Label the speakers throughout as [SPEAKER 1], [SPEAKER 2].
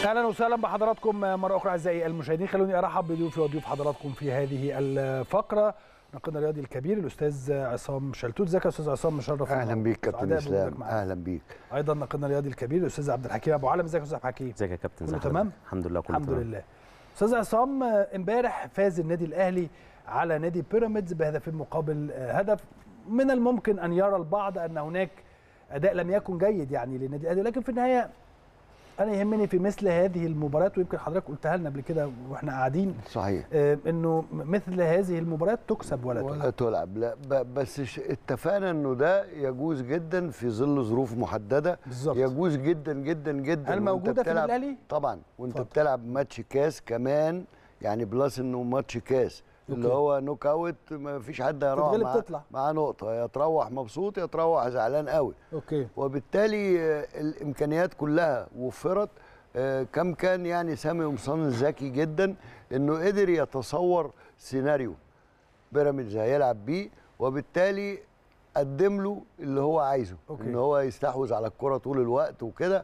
[SPEAKER 1] اهلا وسهلا بحضراتكم مره اخرى اعزائي المشاهدين خلوني ارحب بضيوفي وضيوف حضراتكم في هذه الفقره ناقدنا الرياضي الكبير الاستاذ عصام شلتوت ازيك يا استاذ عصام مشرف
[SPEAKER 2] اهلا بيك كابتن
[SPEAKER 1] سعداء
[SPEAKER 2] اسلام
[SPEAKER 1] بوجودك معانا.
[SPEAKER 2] اهلا بيك
[SPEAKER 1] ايضا ناقدنا الرياضي الكبير الاستاذ عبد الحكيم ابو علم ازيك يا استاذ عبد الحكيم
[SPEAKER 3] ازيك يا كابتن
[SPEAKER 1] كله
[SPEAKER 3] ازي حضرتك؟
[SPEAKER 1] تمام؟
[SPEAKER 3] الحمد لله كله
[SPEAKER 1] الحمد
[SPEAKER 3] تمام.
[SPEAKER 1] لله استاذ عصام امبارح فاز النادي الاهلي على نادي بيراميدز بهدفين مقابل هدف من الممكن ان يرى البعض ان هناك اداء لم يكن جيد يعني للنادي الاهلي لكن في النهايه انا يهمني في مثل هذه المباريات ويمكن حضرتك قلتها لنا قبل كده واحنا قاعدين
[SPEAKER 2] صحيح
[SPEAKER 1] آه، انه مثل هذه المباريات تكسب ولا
[SPEAKER 2] ولا
[SPEAKER 1] تلعب
[SPEAKER 2] تلعب لا ب- بس ش- اتفقنا انه ده يجوز جدا في ظل ظروف محدده
[SPEAKER 1] بالظبط.
[SPEAKER 2] يجوز جدا جدا جدا
[SPEAKER 1] هل
[SPEAKER 2] وانت
[SPEAKER 1] موجودة في
[SPEAKER 2] بتلعب-
[SPEAKER 1] الأهلي؟
[SPEAKER 2] طبعا وانت
[SPEAKER 1] اتفضل.
[SPEAKER 2] بتلعب ماتش كاس كمان يعني بلس انه ماتش كاس اللي
[SPEAKER 1] أوكي.
[SPEAKER 2] هو نوك اوت ما فيش حد هيروح
[SPEAKER 1] تتغلب
[SPEAKER 2] معاه
[SPEAKER 1] تطلع.
[SPEAKER 2] معاه نقطه يا تروح مبسوط يا تروح زعلان قوي
[SPEAKER 1] اوكي
[SPEAKER 2] وبالتالي آه، الامكانيات كلها وفرت آه، كم كان يعني سامي قمصان ذكي جدا انه قدر يتصور سيناريو بيراميدز هيلعب بيه وبالتالي قدم له اللي هو عايزه
[SPEAKER 1] أوكي.
[SPEAKER 2] ان هو يستحوذ على الكرة طول الوقت وكده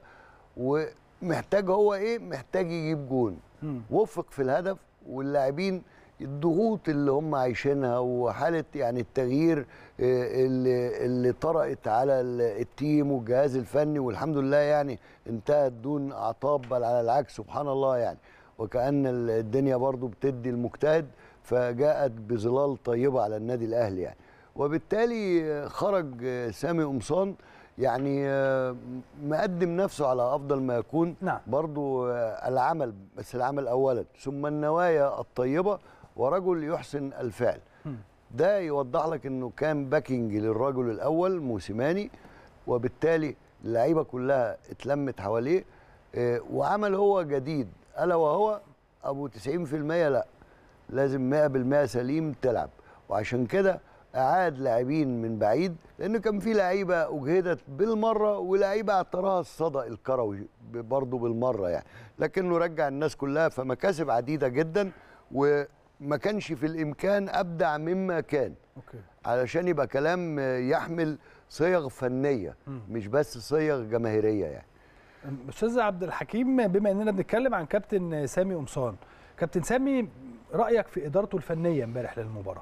[SPEAKER 2] ومحتاج هو ايه محتاج يجيب جون
[SPEAKER 1] مم.
[SPEAKER 2] وفق في الهدف واللاعبين الضغوط اللي هم عايشينها وحاله يعني التغيير آه، اللي اللي طرأت على ال- التيم والجهاز الفني والحمد لله يعني انتهت دون اعطاب بل على العكس سبحان الله يعني وكأن ال- الدنيا برضو بتدي المجتهد فجاءت بظلال طيبه على النادي الاهلي يعني وبالتالي آه، خرج آه، سامي قمصان يعني آه، مقدم نفسه على افضل ما يكون
[SPEAKER 1] نعم.
[SPEAKER 2] برضو آه، العمل بس العمل اولا ثم النوايا الطيبه ورجل يحسن الفعل
[SPEAKER 1] مم.
[SPEAKER 2] ده يوضح لك انه كان باكينج للرجل الاول موسيماني وبالتالي اللعيبه كلها اتلمت حواليه آه، وعمل هو جديد الا وهو ابو 90% لا لازم 100% سليم تلعب وعشان كده اعاد لاعبين من بعيد لان كان في لعيبه اجهدت بالمره ولعيبه اعتراها الصدى الكروي برضه بالمره يعني لكنه رجع الناس كلها فمكاسب عديده جدا وما كانش في الامكان ابدع مما كان
[SPEAKER 1] اوكي
[SPEAKER 2] علشان يبقى كلام يحمل صيغ فنيه
[SPEAKER 1] مم.
[SPEAKER 2] مش بس صيغ جماهيريه يعني
[SPEAKER 1] استاذ عبد الحكيم بما اننا بنتكلم عن كابتن سامي قمصان كابتن سامي رايك في ادارته الفنيه امبارح للمباراه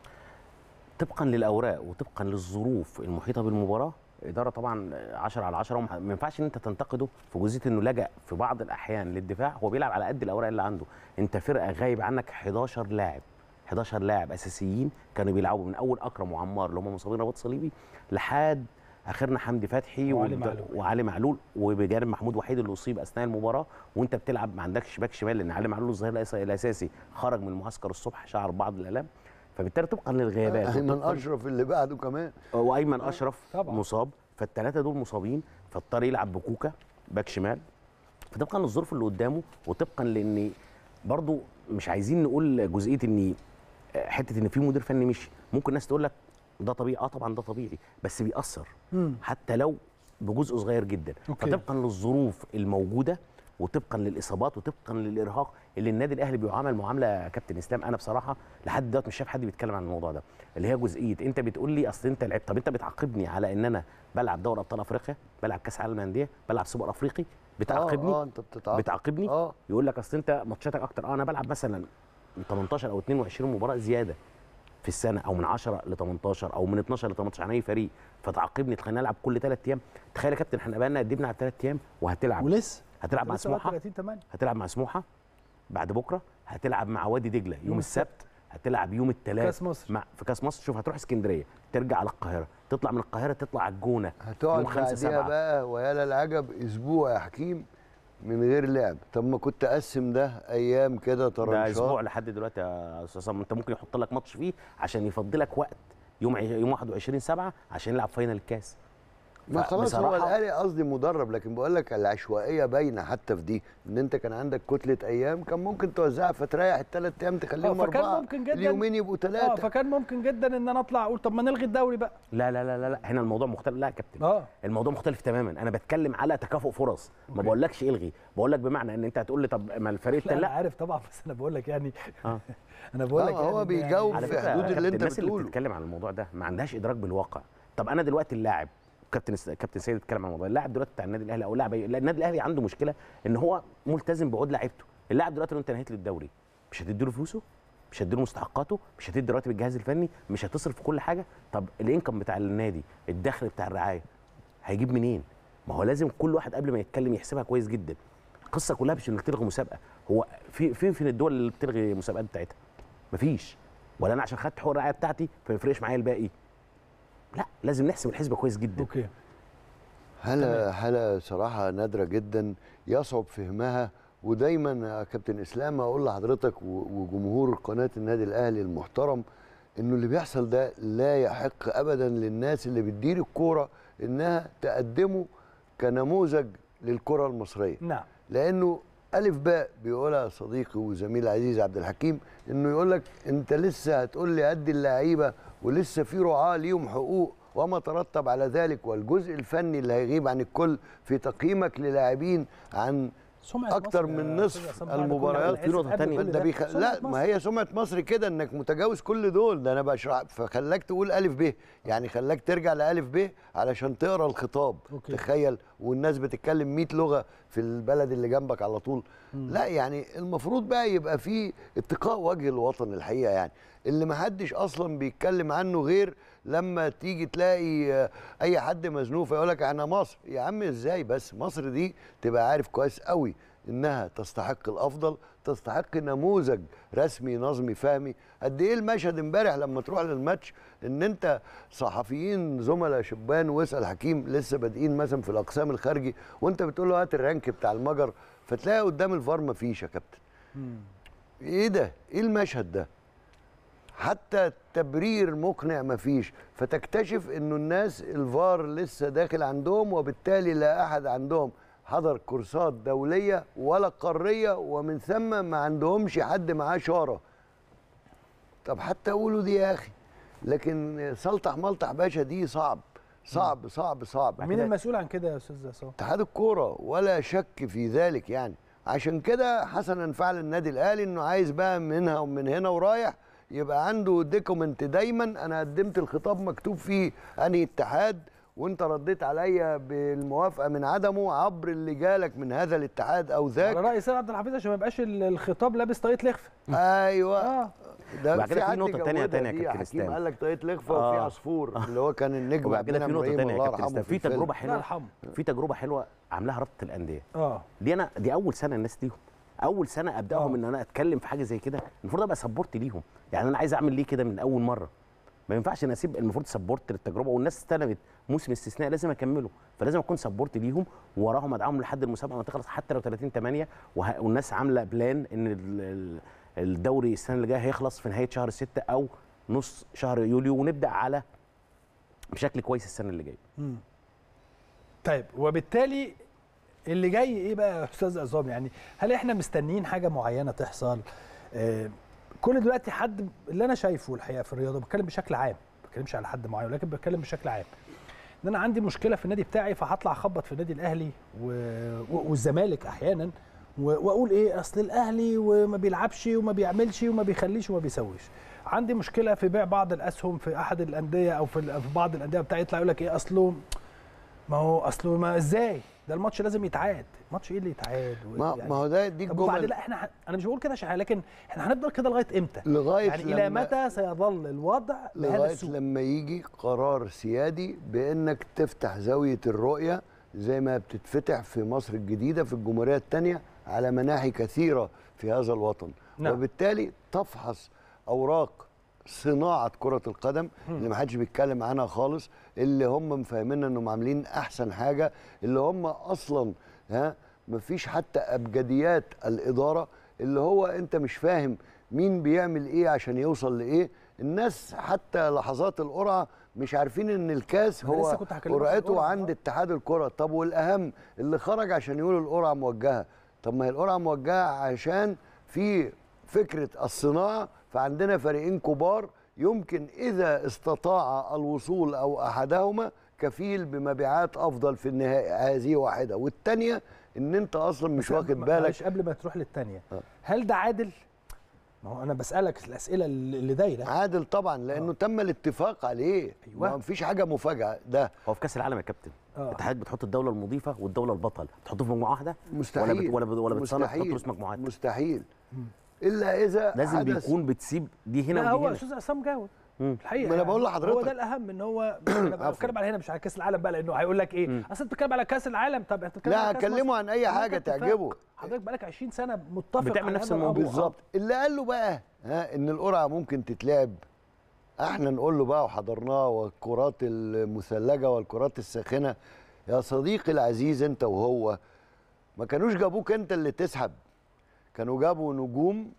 [SPEAKER 3] طبقا للاوراق وطبقا للظروف المحيطه بالمباراه اداره طبعا 10 على 10 وما ما ينفعش ان انت تنتقده في جزئيه انه لجا في بعض الاحيان للدفاع هو بيلعب على قد الاوراق اللي عنده انت فرقه غايب عنك 11 لاعب 11 لاعب اساسيين كانوا بيلعبوا من اول اكرم وعمار اللي هم مصابين رباط صليبي لحد اخرنا حمدي فتحي
[SPEAKER 1] وعلي
[SPEAKER 3] وبد-
[SPEAKER 1] معلول.
[SPEAKER 3] وعلي معلول وبجانب محمود وحيد اللي اصيب اثناء المباراه وانت بتلعب ما عندكش باك شمال لان علي معلول الظهير الأس- الاساسي خرج من المعسكر الصبح شعر بعض الالام فبالتالي طبقا للغيابات
[SPEAKER 2] ايمن
[SPEAKER 3] وطبقاً-
[SPEAKER 2] اشرف اللي بعده كمان
[SPEAKER 3] وايمن اشرف
[SPEAKER 1] طبعاً.
[SPEAKER 3] مصاب فالثلاثه دول مصابين فاضطر يلعب بكوكا باك شمال فطبقا للظروف اللي قدامه وطبقا لان برضو مش عايزين نقول جزئيه ان حته ان في مدير فني مشي ممكن الناس تقول لك ده طبيعي اه طبعا ده طبيعي بس بيأثر
[SPEAKER 1] مم.
[SPEAKER 3] حتى لو بجزء صغير جدا
[SPEAKER 1] أوكي.
[SPEAKER 3] فطبقا للظروف الموجوده وطبقا للاصابات وطبقا للارهاق اللي النادي الاهلي بيعامل معامله كابتن اسلام انا بصراحه لحد دلوقتي مش شايف حد بيتكلم عن الموضوع ده اللي هي جزئيه انت بتقول لي اصل انت لعبت طب انت بتعاقبني على ان انا بلعب دوري ابطال افريقيا بلعب كاس عالم للانديه بلعب سوبر افريقي بتعاقبني
[SPEAKER 2] اه, آه انت بتتعاقب
[SPEAKER 3] بتعاقبني
[SPEAKER 2] اه
[SPEAKER 3] يقول لك اصل انت ماتشاتك اكتر اه انا بلعب مثلا من 18 او 22 مباراه زياده في السنه او من 10 ل 18 او من 12 ل 18 عن اي فريق فتعاقبني تخليني العب كل ثلاث ايام تخيل يا كابتن احنا بقالنا قد ايه بنلعب ثلاث ايام وهتلعب
[SPEAKER 1] ولسه
[SPEAKER 3] هتلعب مع
[SPEAKER 1] لسه
[SPEAKER 3] سموحه
[SPEAKER 1] 30 8
[SPEAKER 3] هتلعب مع سموحه بعد بكره هتلعب مع وادي دجله يوم,
[SPEAKER 1] يوم
[SPEAKER 3] السبت هتلعب يوم الثلاث
[SPEAKER 1] كاس مصر.
[SPEAKER 3] مع في كاس مصر شوف هتروح اسكندريه ترجع على القاهره تطلع من القاهره تطلع على الجونه
[SPEAKER 2] هتقعد
[SPEAKER 3] يوم 5
[SPEAKER 2] بعديها
[SPEAKER 3] 7
[SPEAKER 2] بقى ويا للعجب اسبوع يا حكيم من غير لعب طب ما كنت اقسم ده ايام كده
[SPEAKER 3] ده
[SPEAKER 2] طرنشات
[SPEAKER 3] اسبوع لحد دلوقتي يا استاذ عصام انت ممكن يحط لك ماتش فيه عشان يفضلك وقت يوم ع- يوم 21 7 عشان يلعب فاينل الكاس
[SPEAKER 2] ما خلاص هو
[SPEAKER 3] بصراحة-
[SPEAKER 2] الاهلي قصدي مدرب لكن بقول لك العشوائيه باينه حتى في دي ان انت كان عندك كتله ايام كان ممكن توزعها فتريح الثلاث ايام تخليهم
[SPEAKER 1] آه، فكان
[SPEAKER 2] اربعه
[SPEAKER 1] ممكن جداً-
[SPEAKER 2] اليومين يبقوا
[SPEAKER 1] اه
[SPEAKER 2] ثلاثه
[SPEAKER 1] فكان ممكن جدا ان انا اطلع اقول طب ما نلغي الدوري بقى
[SPEAKER 3] لا لا لا لا, لا. هنا الموضوع مختلف لا يا كابتن
[SPEAKER 1] اه
[SPEAKER 3] الموضوع مختلف تماما انا بتكلم على تكافؤ فرص ما
[SPEAKER 1] أوكي.
[SPEAKER 3] بقولكش الغي بقول لك بمعنى ان انت هتقول لي طب ما الفريق
[SPEAKER 1] لا
[SPEAKER 3] التاني
[SPEAKER 1] انا
[SPEAKER 3] لا
[SPEAKER 1] عارف طبعا بس انا بقول لك يعني
[SPEAKER 3] آه.
[SPEAKER 1] انا بقول لك
[SPEAKER 2] آه، هو
[SPEAKER 1] يعني إن
[SPEAKER 2] بيجاوب
[SPEAKER 1] يعني
[SPEAKER 3] على
[SPEAKER 2] في
[SPEAKER 3] فكره
[SPEAKER 2] حدود
[SPEAKER 3] يا
[SPEAKER 2] اللي
[SPEAKER 3] كابتن
[SPEAKER 2] أنت
[SPEAKER 3] الناس اللي
[SPEAKER 2] بتقوله.
[SPEAKER 3] بتتكلم عن الموضوع ده ما عندهاش ادراك بالواقع طب انا دلوقتي اللاعب كابتن كابتن سيد اتكلم عن الموضوع اللاعب دلوقتي بتاع النادي الاهلي او اللاعب لا، النادي الاهلي عنده مشكله ان هو ملتزم بعقود لعيبته اللاعب دلوقتي لو انت نهيت له الدوري مش هتديله فلوسه مش هتديله مستحقاته مش هتدي راتب الجهاز الفني مش هتصرف في كل حاجه طب الانكم بتاع النادي الدخل بتاع الرعايه هيجيب منين ما هو لازم كل واحد قبل ما يتكلم يحسبها كويس جدا القصه كلها مش انك تلغي مسابقه هو في فين فين الدول اللي بتلغي المسابقات بتاعتها مفيش ولا انا عشان خدت حقوق الرعايه بتاعتي فما يفرقش معايا الباقي لا لازم نحسب الحسبه كويس جدا
[SPEAKER 1] اوكي
[SPEAKER 2] حالة حالة صراحة نادرة جدا يصعب فهمها ودايما يا كابتن اسلام اقول لحضرتك و- وجمهور قناة النادي الاهلي المحترم انه اللي بيحصل ده لا يحق ابدا للناس اللي بتدير الكورة انها تقدمه كنموذج للكرة المصرية
[SPEAKER 1] نعم
[SPEAKER 2] لانه الف باء بيقولها صديقي وزميلي العزيز عبد الحكيم انه يقول لك انت لسه هتقول لي ادي اللعيبه ولسه في رعاه ليهم حقوق وما ترتب على ذلك والجزء الفني اللي هيغيب عن الكل في تقييمك للاعبين عن
[SPEAKER 1] سمعة
[SPEAKER 2] اكتر
[SPEAKER 1] مصر
[SPEAKER 2] من
[SPEAKER 1] يا
[SPEAKER 2] نصف
[SPEAKER 1] أستاذ عصام بعد كل
[SPEAKER 2] المباريات
[SPEAKER 1] ده،
[SPEAKER 3] في نقطة
[SPEAKER 1] قبل
[SPEAKER 3] تانية.
[SPEAKER 1] كل
[SPEAKER 2] ده
[SPEAKER 1] ده،
[SPEAKER 2] بيخ...
[SPEAKER 1] سمعة
[SPEAKER 2] لا ما
[SPEAKER 1] مصر.
[SPEAKER 2] هي سمعه مصر كده انك متجاوز كل دول ده انا بشرح فخلاك تقول الف ب يعني خلاك ترجع لالف ب علشان تقرا الخطاب
[SPEAKER 1] أوكي.
[SPEAKER 2] تخيل والناس بتتكلم 100 لغه في البلد اللي جنبك على طول لا يعني المفروض بقى يبقى في اتقاء وجه الوطن الحقيقه يعني اللي ما حدش اصلا بيتكلم عنه غير لما تيجي تلاقي آه، اي حد مزنوق فيقول لك انا مصر يا عم ازاي بس مصر دي تبقى عارف كويس قوي انها تستحق الافضل تستحق نموذج رسمي نظمي فهمي قد ايه المشهد امبارح لما تروح للماتش ان انت صحفيين زملاء شبان واسال حكيم لسه بادئين مثلا في الاقسام الخارجي وانت بتقول له هات الرانك بتاع المجر فتلاقي قدام الفار مفيش يا كابتن ايه ده ايه المشهد ده حتى تبرير مقنع مفيش فتكتشف انه الناس الفار لسه داخل عندهم وبالتالي لا احد عندهم حضر كورسات دوليه ولا قاريه ومن ثم ما عندهمش حد معاه شاره طب حتى قولوا دي يا اخي لكن سلطح ملطح باشا دي صعب صعب صعب صعب
[SPEAKER 1] مين المسؤول عن كده يا استاذ عصام
[SPEAKER 2] اتحاد الكوره ولا شك في ذلك يعني عشان كده حسنا فعل النادي الاهلي انه عايز بقى منها ومن هنا ورايح يبقى عنده دوكيمنت دايما انا قدمت الخطاب مكتوب فيه انهي اتحاد وانت رديت عليا بالموافقه من عدمه عبر اللي جالك من هذا الاتحاد او
[SPEAKER 1] على
[SPEAKER 2] ذاك
[SPEAKER 1] راي سيد عبد الحفيظ عشان ما يبقاش ال- الخطاب لابس طاقيه لخفه
[SPEAKER 2] ايوه
[SPEAKER 1] اه
[SPEAKER 2] ده
[SPEAKER 3] وبعد كده في
[SPEAKER 2] حد
[SPEAKER 3] نقطة تانية-
[SPEAKER 2] جودها
[SPEAKER 3] تانية يا
[SPEAKER 2] دي،
[SPEAKER 3] كابتن
[SPEAKER 2] حكيم
[SPEAKER 3] اسلام.
[SPEAKER 2] قال لك طريقه لخفه
[SPEAKER 3] آه.
[SPEAKER 2] وفي عصفور اللي هو كان النجم
[SPEAKER 3] وبعد كده في
[SPEAKER 2] عبد
[SPEAKER 3] نقطه
[SPEAKER 2] المنعم
[SPEAKER 3] تانية
[SPEAKER 2] إبراهيم،
[SPEAKER 3] يا
[SPEAKER 2] الله
[SPEAKER 3] كابتن
[SPEAKER 2] يرحمه
[SPEAKER 3] اسلام في
[SPEAKER 2] الفيلم.
[SPEAKER 3] تجربه
[SPEAKER 1] الله
[SPEAKER 3] حلوه
[SPEAKER 1] يرحمه
[SPEAKER 3] في تجربه حلوه عاملاها رابطه الانديه
[SPEAKER 1] اه
[SPEAKER 3] دي انا دي اول سنه الناس ليهم اول سنه ابداهم
[SPEAKER 1] آه.
[SPEAKER 3] ان انا اتكلم في حاجه زي كده المفروض ابقى سبورت ليهم يعني انا عايز اعمل ليه كده من اول مره ما ينفعش انا اسيب المفروض سبورت للتجربه والناس استلمت موسم استثناء لازم اكمله فلازم اكون سبورت ليهم وراهم ادعمهم لحد المسابقه ما تخلص حتى لو 30 8 وه... والناس عامله بلان ان ال- ال- الدوري السنه اللي جايه هيخلص في نهايه شهر 6 او نص شهر يوليو ونبدا على بشكل كويس السنه اللي جايه
[SPEAKER 1] طيب وبالتالي اللي جاي ايه بقى يا استاذ عصام يعني هل احنا مستنيين حاجه معينه تحصل آه كل دلوقتي حد اللي انا شايفه الحقيقه في الرياضه بتكلم بشكل عام ما بتكلمش على حد معين ولكن بتكلم بشكل عام ان انا عندي مشكله في النادي بتاعي فهطلع اخبط في النادي الاهلي و... و... والزمالك احيانا و... واقول ايه اصل الاهلي وما بيلعبش وما بيعملش وما بيخليش وما بيسويش عندي مشكله في بيع بعض الاسهم في احد الانديه او في, ال- في بعض الانديه بتاعي يطلع يقول لك ايه اصله ما هو اصله ما ازاي ده الماتش لازم يتعاد ماتش ايه اللي يتعاد
[SPEAKER 2] ما, ما هو ده دي
[SPEAKER 1] طب وبعدين
[SPEAKER 2] الجمل
[SPEAKER 1] لا احنا ه- انا مش بقول كده عشان لكن احنا هنفضل كده لغايه امتى
[SPEAKER 2] لغايه
[SPEAKER 1] يعني الى
[SPEAKER 2] لما-
[SPEAKER 1] متى سيظل الوضع بهذا
[SPEAKER 2] لغايه
[SPEAKER 1] السوء
[SPEAKER 2] لما يجي قرار سيادي بانك تفتح زاويه الرؤيه زي ما بتتفتح في مصر الجديده في الجمهوريه الثانيه على مناحي كثيره في هذا الوطن
[SPEAKER 1] نعم.
[SPEAKER 2] وبالتالي تفحص اوراق صناعه كره القدم اللي ما حدش بيتكلم عنها خالص اللي هم مفهمين انهم عاملين احسن حاجه اللي هم اصلا ها مفيش حتى ابجديات الاداره اللي هو انت مش فاهم مين بيعمل ايه عشان يوصل لايه الناس حتى لحظات القرعه مش عارفين ان الكاس
[SPEAKER 1] أنا لسه
[SPEAKER 2] هو
[SPEAKER 1] كنت هكلمك عن
[SPEAKER 2] قرعته
[SPEAKER 1] القرعة.
[SPEAKER 2] عند اتحاد الكره طب والاهم اللي خرج عشان يقول القرعه موجهه طب ما هي القرعه موجهه عشان في فكره الصناعه فعندنا فريقين كبار يمكن اذا استطاع الوصول او احدهما كفيل بمبيعات افضل في النهائي هذه واحده والثانيه ان انت اصلا مش
[SPEAKER 1] بس
[SPEAKER 2] واخد
[SPEAKER 1] ما-
[SPEAKER 2] بالك
[SPEAKER 1] معلش قبل ما تروح للثانيه
[SPEAKER 2] آه.
[SPEAKER 1] هل ده عادل ما هو انا بسالك الاسئله اللي دايره
[SPEAKER 2] عادل طبعا لانه تم الاتفاق عليه
[SPEAKER 1] أيوة.
[SPEAKER 2] ما فيش حاجه مفاجاه ده
[SPEAKER 3] هو في كاس العالم يا كابتن
[SPEAKER 1] آه.
[SPEAKER 3] انت حضرتك بتحط الدوله المضيفه والدوله البطل تحطه في مجموعه واحده
[SPEAKER 2] مستحيل
[SPEAKER 3] ولا بت ولا بت ولا بتصنف تحط
[SPEAKER 2] مستحيل
[SPEAKER 3] رؤوس مجموعات
[SPEAKER 2] مستحيل الا اذا
[SPEAKER 3] لازم
[SPEAKER 2] حدث
[SPEAKER 3] بيكون بتسيب دي هنا
[SPEAKER 1] لا
[SPEAKER 3] ودي
[SPEAKER 1] هو
[SPEAKER 3] هنا
[SPEAKER 1] استاذ عصام جاوب
[SPEAKER 3] مم.
[SPEAKER 1] الحقيقه
[SPEAKER 2] ما أنا بقول
[SPEAKER 1] يعني
[SPEAKER 2] لحضرتك.
[SPEAKER 1] هو ده الاهم ان هو انا
[SPEAKER 2] عفوا.
[SPEAKER 1] بتكلم على هنا مش على كاس العالم بقى لانه هيقول لك ايه اصل انت بتتكلم على كاس العالم طب انت بتتكلم
[SPEAKER 2] لا
[SPEAKER 1] على كاس
[SPEAKER 2] هكلمه
[SPEAKER 1] مصر.
[SPEAKER 2] عن أي
[SPEAKER 1] هناك
[SPEAKER 2] حاجة
[SPEAKER 1] اتفاق.
[SPEAKER 2] تعجبه.
[SPEAKER 1] حضرتك بقالك 20 سنه متفق
[SPEAKER 3] بتعمل
[SPEAKER 1] على
[SPEAKER 3] نفس
[SPEAKER 1] هذا
[SPEAKER 3] الموضوع.
[SPEAKER 1] الأمر.
[SPEAKER 2] بالظبط اللي قال له بقى ها ان القرعه ممكن تتلعب احنا نقول له بقى وحضرناه والكرات المثلجه والكرات الساخنه يا صديقي العزيز انت وهو ما كانوش جابوك انت اللي تسحب كانوا جابوا نجوم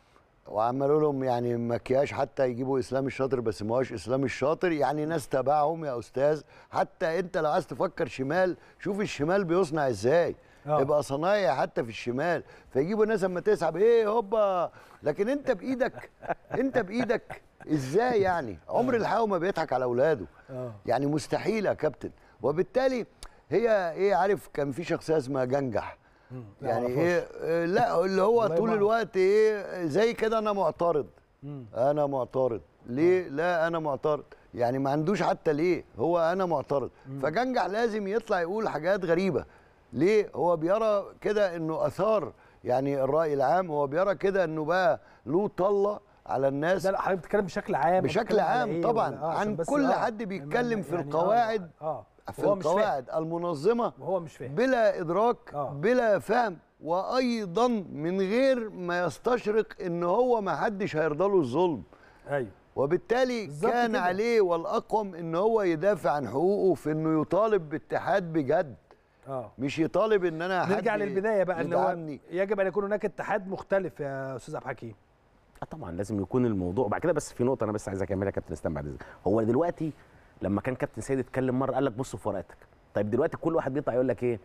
[SPEAKER 2] وعملوا لهم يعني مكياج حتى يجيبوا اسلام الشاطر بس ما هوش اسلام الشاطر يعني ناس تبعهم يا استاذ حتى انت لو عايز تفكر شمال شوف الشمال بيصنع ازاي
[SPEAKER 1] آه.
[SPEAKER 2] يبقى صنايع حتى في الشمال فيجيبوا ناس اما تسحب ايه هوبا لكن انت بايدك انت بايدك ازاي يعني عمر الحاو ما بيضحك على اولاده
[SPEAKER 1] آه.
[SPEAKER 2] يعني مستحيل يا كابتن وبالتالي هي ايه عارف كان في شخصيه اسمها جنجح
[SPEAKER 1] لا
[SPEAKER 2] يعني
[SPEAKER 1] معرفهاش.
[SPEAKER 2] ايه آه، لا اللي هو
[SPEAKER 1] والله
[SPEAKER 2] طول
[SPEAKER 1] ما-
[SPEAKER 2] الوقت ايه زي كده انا معترض
[SPEAKER 1] مم.
[SPEAKER 2] انا معترض ليه لا انا معترض يعني ما عندوش حتى ليه هو انا معترض فجنجح لازم يطلع يقول حاجات غريبه ليه هو بيرى كده انه اثار يعني الراي العام هو بيرى كده انه بقى له طله على الناس
[SPEAKER 1] ده لا حضرتك بتتكلم بشكل عام
[SPEAKER 2] بشكل
[SPEAKER 1] بتتكلم على
[SPEAKER 2] عام
[SPEAKER 1] إيه
[SPEAKER 2] طبعا
[SPEAKER 1] ولا- آه، عشان
[SPEAKER 2] عن
[SPEAKER 1] بس
[SPEAKER 2] كل
[SPEAKER 1] آه.
[SPEAKER 2] حد بيتكلم في
[SPEAKER 1] يعني آه،
[SPEAKER 2] القواعد
[SPEAKER 1] اه
[SPEAKER 2] في
[SPEAKER 1] وهو مش فاهم.
[SPEAKER 2] القواعد المنظمه
[SPEAKER 1] وهو مش فاهم
[SPEAKER 2] بلا ادراك
[SPEAKER 1] آه.
[SPEAKER 2] بلا فهم وايضا من غير ما يستشرق ان هو ما حدش هيرضى له الظلم
[SPEAKER 1] ايوه
[SPEAKER 2] وبالتالي
[SPEAKER 1] بالظبط
[SPEAKER 2] كان
[SPEAKER 1] كده.
[SPEAKER 2] عليه والاقوم ان هو يدافع عن حقوقه في انه يطالب باتحاد بجد
[SPEAKER 1] اه
[SPEAKER 2] مش يطالب ان انا
[SPEAKER 1] نرجع
[SPEAKER 2] حد
[SPEAKER 1] للبدايه بقى ان هو
[SPEAKER 2] يدعمني.
[SPEAKER 1] يجب ان يكون هناك اتحاد مختلف يا استاذ عبد الحكيم
[SPEAKER 3] اه طبعا لازم يكون الموضوع بعد كده بس في نقطه انا بس عايز اكملها يا كابتن اسلام بعد اذنك هو دلوقتي لما كان كابتن سيد اتكلم مره قال لك بص في ورقتك طيب دلوقتي كل واحد بيطلع يقول لك ايه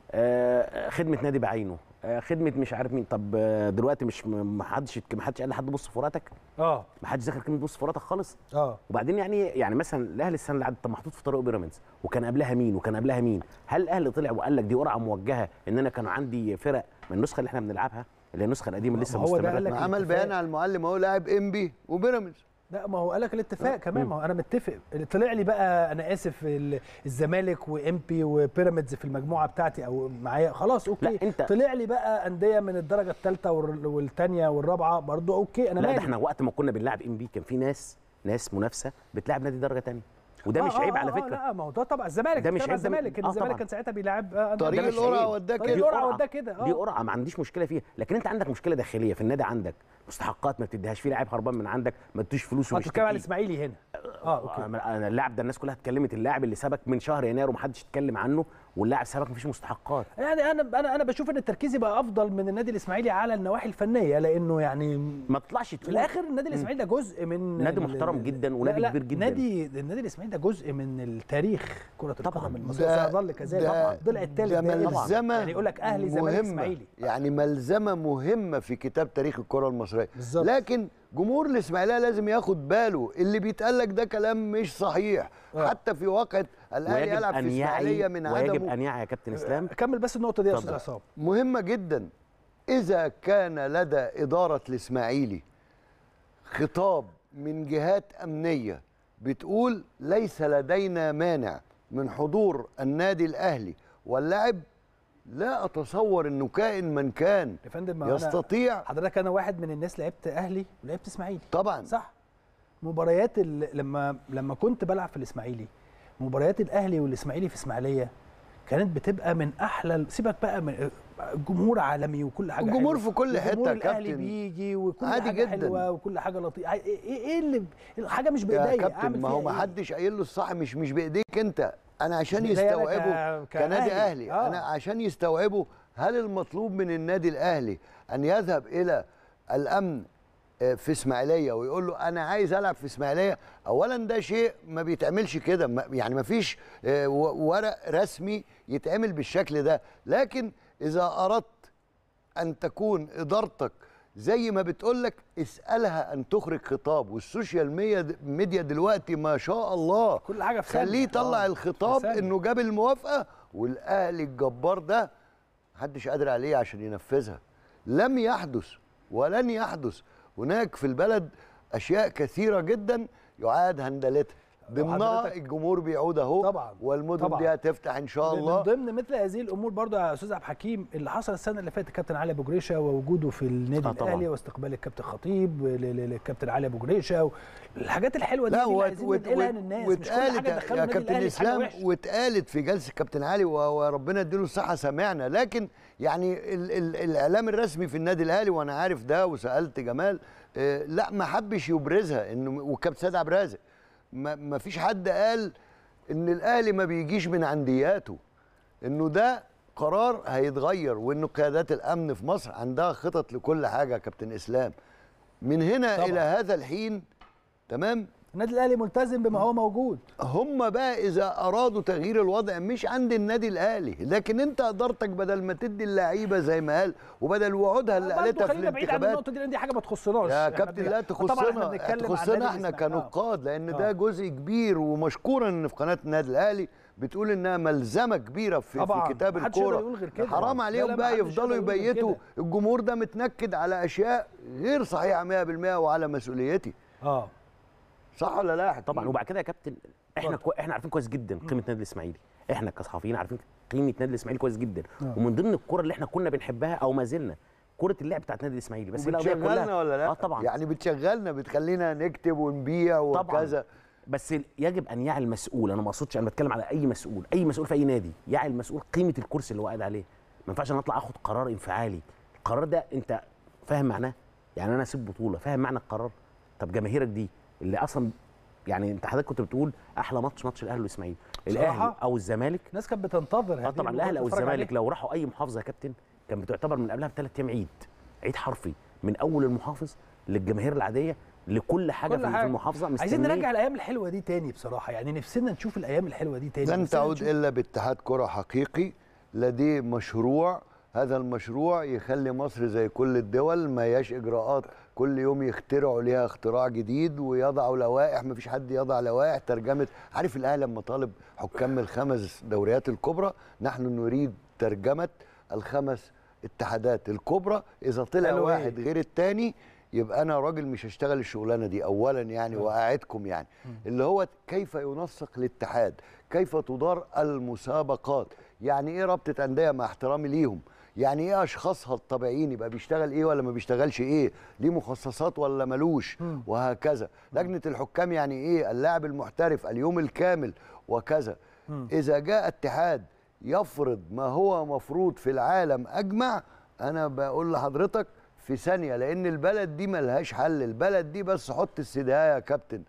[SPEAKER 3] آه خدمه نادي بعينه آه خدمه مش عارف مين طب آه دلوقتي مش ما حدش ما حدش قال لحد بص في ورقتك
[SPEAKER 1] اه
[SPEAKER 3] ما حدش ذكر كلمه بص في ورقتك خالص
[SPEAKER 1] اه
[SPEAKER 3] وبعدين يعني يعني مثلا الاهلي السنه اللي عدت طب محطوط في طريق بيراميدز وكان قبلها مين وكان قبلها مين هل الاهلي طلع وقال لك دي قرعه موجهه ان انا كان عندي فرق من النسخه اللي احنا بنلعبها اللي هي النسخه القديمه اللي لسه
[SPEAKER 1] ما هو ده
[SPEAKER 3] مستمره
[SPEAKER 1] قال لك
[SPEAKER 2] ما عمل
[SPEAKER 1] الاتفاق.
[SPEAKER 2] بيان على المعلم اهو لاعب انبي وبيراميدز
[SPEAKER 1] لا ما هو قال لك الاتفاق كمان ما هو انا متفق طلع لي بقى انا اسف ال- الزمالك وامبي وبيراميدز في المجموعه بتاعتي او معايا خلاص اوكي
[SPEAKER 3] لا، أنت-
[SPEAKER 1] طلع لي بقى انديه من الدرجه الثالثه والثانيه والرابعه برضو اوكي انا
[SPEAKER 3] لا
[SPEAKER 1] مالي
[SPEAKER 3] ده احنا وقت ما كنا بنلعب ام بي كان في ناس ناس منافسه بتلعب نادي درجه ثانيه وده مش
[SPEAKER 1] آه،
[SPEAKER 3] عيب
[SPEAKER 1] آه،
[SPEAKER 3] على
[SPEAKER 1] آه،
[SPEAKER 3] فكره
[SPEAKER 1] لا ما هو ده طبعا الزمالك
[SPEAKER 3] ده مش
[SPEAKER 1] بتتكلم على
[SPEAKER 3] عيب، ده-
[SPEAKER 1] الزمالك إن
[SPEAKER 3] آه،
[SPEAKER 1] الزمالك
[SPEAKER 3] طبعا.
[SPEAKER 1] كان ساعتها بيلعب آه،
[SPEAKER 2] طريق
[SPEAKER 1] ده مش
[SPEAKER 2] القرعة
[SPEAKER 1] عيب.
[SPEAKER 2] وداه
[SPEAKER 1] طريق
[SPEAKER 2] كده.
[SPEAKER 1] القرعه
[SPEAKER 3] قرعة.
[SPEAKER 1] وداه كده
[SPEAKER 3] دي
[SPEAKER 1] اه
[SPEAKER 3] قرعه ما عنديش مشكله فيها لكن انت عندك مشكله داخليه في النادي عندك مستحقات ما بتديهاش في لاعب هربان من عندك ما تديش فلوس
[SPEAKER 1] آه، بتتكلم على
[SPEAKER 3] وبيشتكي
[SPEAKER 1] الاسماعيلي هنا اه اوكي
[SPEAKER 3] انا اللاعب ده الناس كلها اتكلمت اللاعب اللي سبك من شهر يناير ومحدش اتكلم عنه واللاعب سبك مفيش مستحقات
[SPEAKER 1] يعني انا انا انا بشوف ان التركيز يبقى افضل من النادي الاسماعيلي على النواحي الفنيه لانه يعني
[SPEAKER 3] ما تطلعش
[SPEAKER 1] في
[SPEAKER 3] تقول
[SPEAKER 1] الاخر النادي الاسماعيلي ده جزء من
[SPEAKER 3] نادي
[SPEAKER 1] ال-
[SPEAKER 3] محترم جدا ونادي
[SPEAKER 1] لا لا
[SPEAKER 3] كبير جدا.
[SPEAKER 1] نادي النادي الاسماعيلي ده جزء من التاريخ كره
[SPEAKER 3] طبعاً.
[SPEAKER 1] القدم المصريه سيظل كذلك طبعا ضلع الثالث
[SPEAKER 2] ده
[SPEAKER 1] دائما.
[SPEAKER 2] ملزمه
[SPEAKER 1] يعني يقول لك اهلي زمالك
[SPEAKER 2] مهمة.
[SPEAKER 1] اسماعيلي
[SPEAKER 2] يعني ملزمه مهمه في كتاب تاريخ الكره المصريه
[SPEAKER 1] بالظبط.
[SPEAKER 2] لكن جمهور الاسماعيليه لازم ياخد باله اللي بيتقال لك ده كلام مش صحيح
[SPEAKER 1] آه.
[SPEAKER 2] حتى في واقع الاهلي
[SPEAKER 3] ويجب
[SPEAKER 2] يلعب في
[SPEAKER 3] ان
[SPEAKER 2] اسماعيليه
[SPEAKER 3] يعي
[SPEAKER 2] من
[SPEAKER 3] ويجب
[SPEAKER 2] عدمه
[SPEAKER 3] ان يعي يا كابتن اسلام
[SPEAKER 1] كمل بس النقطه دي يا استاذ
[SPEAKER 3] اتفضل.
[SPEAKER 1] عصام
[SPEAKER 2] مهمه جدا اذا كان لدى اداره الاسماعيلي خطاب من جهات امنيه بتقول ليس لدينا مانع من حضور النادي الاهلي واللاعب لا اتصور انه كائن من كان
[SPEAKER 1] يا فندم ما أنا-
[SPEAKER 2] يستطيع
[SPEAKER 1] حضرتك انا واحد من الناس لعبت اهلي ولعبت اسماعيلي
[SPEAKER 2] طبعا
[SPEAKER 1] صح مباريات ال... لما لما كنت بلعب في الاسماعيلي مباريات الاهلي والاسماعيلي في اسماعيليه كانت بتبقى من احلى سيبك بقى من جمهور عالمي وكل حاجه
[SPEAKER 2] الجمهور
[SPEAKER 1] حلوة.
[SPEAKER 2] في كل حتة
[SPEAKER 1] وجمهور
[SPEAKER 2] يا
[SPEAKER 1] الاهلي
[SPEAKER 2] كابتن.
[SPEAKER 1] بيجي وكل
[SPEAKER 2] عادي
[SPEAKER 1] حاجه
[SPEAKER 2] جدا.
[SPEAKER 1] حلوه وكل حاجه لطيفه ايه ايه اللي الحاجه مش
[SPEAKER 2] يا
[SPEAKER 1] بايديا
[SPEAKER 2] كابتن
[SPEAKER 1] اعمل
[SPEAKER 2] ما هو
[SPEAKER 1] فيها
[SPEAKER 2] ما
[SPEAKER 1] إيه؟
[SPEAKER 2] حدش قايل له الصح مش مش بايديك انت انا عشان
[SPEAKER 1] مش بإيديا أنا
[SPEAKER 2] يستوعبوا
[SPEAKER 1] ك-
[SPEAKER 2] كنادي
[SPEAKER 1] كأهلي.
[SPEAKER 2] اهلي
[SPEAKER 1] آه.
[SPEAKER 2] انا عشان يستوعبوا هل المطلوب من النادي الاهلي ان يذهب الى الامن آه، في اسماعيليه ويقول له انا عايز العب في اسماعيليه اولا ده شيء ما بيتعملش كده ما- يعني ما فيش آه، و- ورق رسمي يتعمل بالشكل ده لكن اذا اردت ان تكون ادارتك زي ما بتقول لك اسالها ان تخرج خطاب والسوشيال ميديا ميديا دلوقتي ما شاء الله
[SPEAKER 1] كل حاجه في
[SPEAKER 2] خليه
[SPEAKER 1] ثانية.
[SPEAKER 2] يطلع
[SPEAKER 1] آه،
[SPEAKER 2] الخطاب
[SPEAKER 1] في ثانية.
[SPEAKER 2] انه جاب الموافقه والاهلي الجبار ده محدش قادر عليه عشان ينفذها لم يحدث ولن يحدث هناك في البلد اشياء كثيره جدا يعاد هندلتها ضمنها
[SPEAKER 1] حضرتك-
[SPEAKER 2] الجمهور بيعود اهو
[SPEAKER 1] طبعا
[SPEAKER 2] والمدن
[SPEAKER 1] طبعا.
[SPEAKER 2] دي هتفتح ان شاء
[SPEAKER 1] من
[SPEAKER 2] الله
[SPEAKER 1] ضمن مثل هذه الامور برضو يا استاذ عبد الحكيم اللي حصل السنه اللي فاتت كابتن علي ابو جريشه ووجوده في النادي
[SPEAKER 3] آه طبعاً.
[SPEAKER 1] الاهلي واستقبال الكابتن خطيب ل- ل- للكابتن علي ابو جريشه الحاجات الحلوه دي,
[SPEAKER 2] لا
[SPEAKER 1] دي اللي
[SPEAKER 2] وات-
[SPEAKER 1] عايزين
[SPEAKER 2] وات-
[SPEAKER 1] ننقلها للناس مش كل
[SPEAKER 2] واتقالت
[SPEAKER 1] حاجه تدخلوا
[SPEAKER 2] يا
[SPEAKER 1] النادي
[SPEAKER 2] كابتن
[SPEAKER 1] الاهلي في حاجه
[SPEAKER 2] اسلام
[SPEAKER 1] وحشه
[SPEAKER 2] واتقالت في جلسه كابتن علي و- وربنا يديله الصحه سمعنا لكن يعني ال ال الاعلام الرسمي في النادي الاهلي وانا عارف ده وسالت جمال آه، لا ما حبش يبرزها انه وكابتن سيد عبد الرازق ما ما فيش حد قال ان الاهلي ما بيجيش من عندياته انه ده قرار هيتغير وانه قيادات الامن في مصر عندها خطط لكل حاجه يا كابتن اسلام من هنا
[SPEAKER 1] طبعاً.
[SPEAKER 2] الى هذا الحين تمام
[SPEAKER 1] النادي الاهلي ملتزم بما هو موجود
[SPEAKER 2] هم بقى اذا ارادوا تغيير الوضع مش عند النادي الاهلي لكن انت ادارتك بدل ما تدي اللعيبه زي ما قال وبدل وعودها اللي
[SPEAKER 1] برضو
[SPEAKER 2] قالتها في
[SPEAKER 1] خلينا بعيد عن
[SPEAKER 2] الانتخابات
[SPEAKER 1] النقطه دي لان دي حاجه ما تخصناش
[SPEAKER 2] يا
[SPEAKER 1] إحنا
[SPEAKER 2] كابتن
[SPEAKER 1] بن-
[SPEAKER 2] لا
[SPEAKER 1] طبعا احنا
[SPEAKER 2] تخصنا
[SPEAKER 1] بنتكلم عن
[SPEAKER 2] تخصنا
[SPEAKER 1] نادي
[SPEAKER 2] احنا
[SPEAKER 1] الإسماعيلي. آه.
[SPEAKER 2] كنقاد لان
[SPEAKER 1] آه.
[SPEAKER 2] ده جزء كبير ومشكورا ان في قناه النادي الاهلي بتقول انها ملزمه كبيره في,
[SPEAKER 1] طبعا.
[SPEAKER 2] في كتاب
[SPEAKER 1] محدش يقدر
[SPEAKER 2] الكوره
[SPEAKER 1] يقول غير كده.
[SPEAKER 2] حرام
[SPEAKER 1] لا،
[SPEAKER 2] عليهم
[SPEAKER 1] لا،
[SPEAKER 2] بقى
[SPEAKER 1] محدش
[SPEAKER 2] يفضلوا
[SPEAKER 1] يقدر يقول غير
[SPEAKER 2] يبيتوا
[SPEAKER 1] كده.
[SPEAKER 2] الجمهور ده متنكد على اشياء غير صحيحه 100% وعلى مسؤوليتي
[SPEAKER 1] اه
[SPEAKER 2] صح ولا لا يا حكيم؟
[SPEAKER 3] طبعا وبعد كده يا كابتن احنا كو احنا عارفين كويس جدا قيمه نادي الاسماعيلي احنا كصحفيين عارفين قيمه نادي الاسماعيلي كويس جدا
[SPEAKER 1] آه.
[SPEAKER 3] ومن ضمن الكره اللي احنا كنا بنحبها او ما زلنا كره اللعب بتاعت نادي الاسماعيلي بس الأندية
[SPEAKER 2] بتشغلنا ولا لا؟
[SPEAKER 3] اه طبعا
[SPEAKER 2] يعني بتشغلنا بتخلينا نكتب ونبيع
[SPEAKER 3] طبعا
[SPEAKER 2] وكذا
[SPEAKER 3] بس يجب ان يعي المسؤول انا ما اقصدش انا بتكلم على اي مسؤول اي مسؤول في اي نادي يعي المسؤول قيمه الكرسي اللي هو قاعد عليه ما ينفعش انا اطلع اخد قرار انفعالي القرار ده انت فاهم معناه يعني انا اسيب بطوله فاهم معنى القرار طب جماهيرك دي اللي اصلا يعني انت حضرتك كنت بتقول احلى ماتش ماتش الاهلي والاسماعيلي الاهلي
[SPEAKER 1] بصراحة
[SPEAKER 3] او الزمالك
[SPEAKER 1] الناس كانت بتنتظر هذه
[SPEAKER 3] اه طبعا
[SPEAKER 1] المباراة
[SPEAKER 3] الاهلي او
[SPEAKER 1] تتفرج
[SPEAKER 3] الزمالك
[SPEAKER 1] عليها.
[SPEAKER 3] لو راحوا اي محافظه يا كابتن كان بتعتبر من قبلها بثلاث ايام عيد عيد حرفي من اول المحافظ للجماهير العاديه لكل حاجه
[SPEAKER 1] كل
[SPEAKER 3] في
[SPEAKER 1] حاجة.
[SPEAKER 3] المحافظه
[SPEAKER 1] عايزين
[SPEAKER 3] مستنية.
[SPEAKER 1] نرجع الايام الحلوه دي تاني بصراحه يعني نفسنا نشوف الايام الحلوه دي تاني
[SPEAKER 2] لن
[SPEAKER 1] نفسنا
[SPEAKER 2] تعود
[SPEAKER 1] نشوف-
[SPEAKER 2] الا باتحاد كره حقيقي لديه مشروع هذا المشروع يخلي مصر زي كل الدول ما هياش اجراءات كل يوم يخترعوا ليها اختراع جديد ويضعوا لوائح ما فيش حد يضع لوائح ترجمه عارف الاهلي لما طالب حكام الخمس دوريات الكبرى نحن نريد ترجمه الخمس اتحادات الكبرى اذا طلع
[SPEAKER 1] قالوا إيه؟
[SPEAKER 2] واحد غير التاني يبقى انا راجل مش هشتغل الشغلانه دي اولا يعني واعدكم يعني اللي هو كيف ينسق الاتحاد كيف تدار المسابقات يعني ايه رابطه انديه مع احترامي ليهم يعني ايه اشخاصها الطبيعيين يبقى بيشتغل ايه ولا ما بيشتغلش ايه ليه مخصصات ولا ملوش وهكذا لجنه الحكام يعني ايه اللاعب المحترف اليوم الكامل وكذا اذا جاء اتحاد يفرض ما هو مفروض في العالم اجمع انا بقول لحضرتك في ثانيه لان البلد دي ملهاش حل البلد دي بس حط السدايه يا كابتن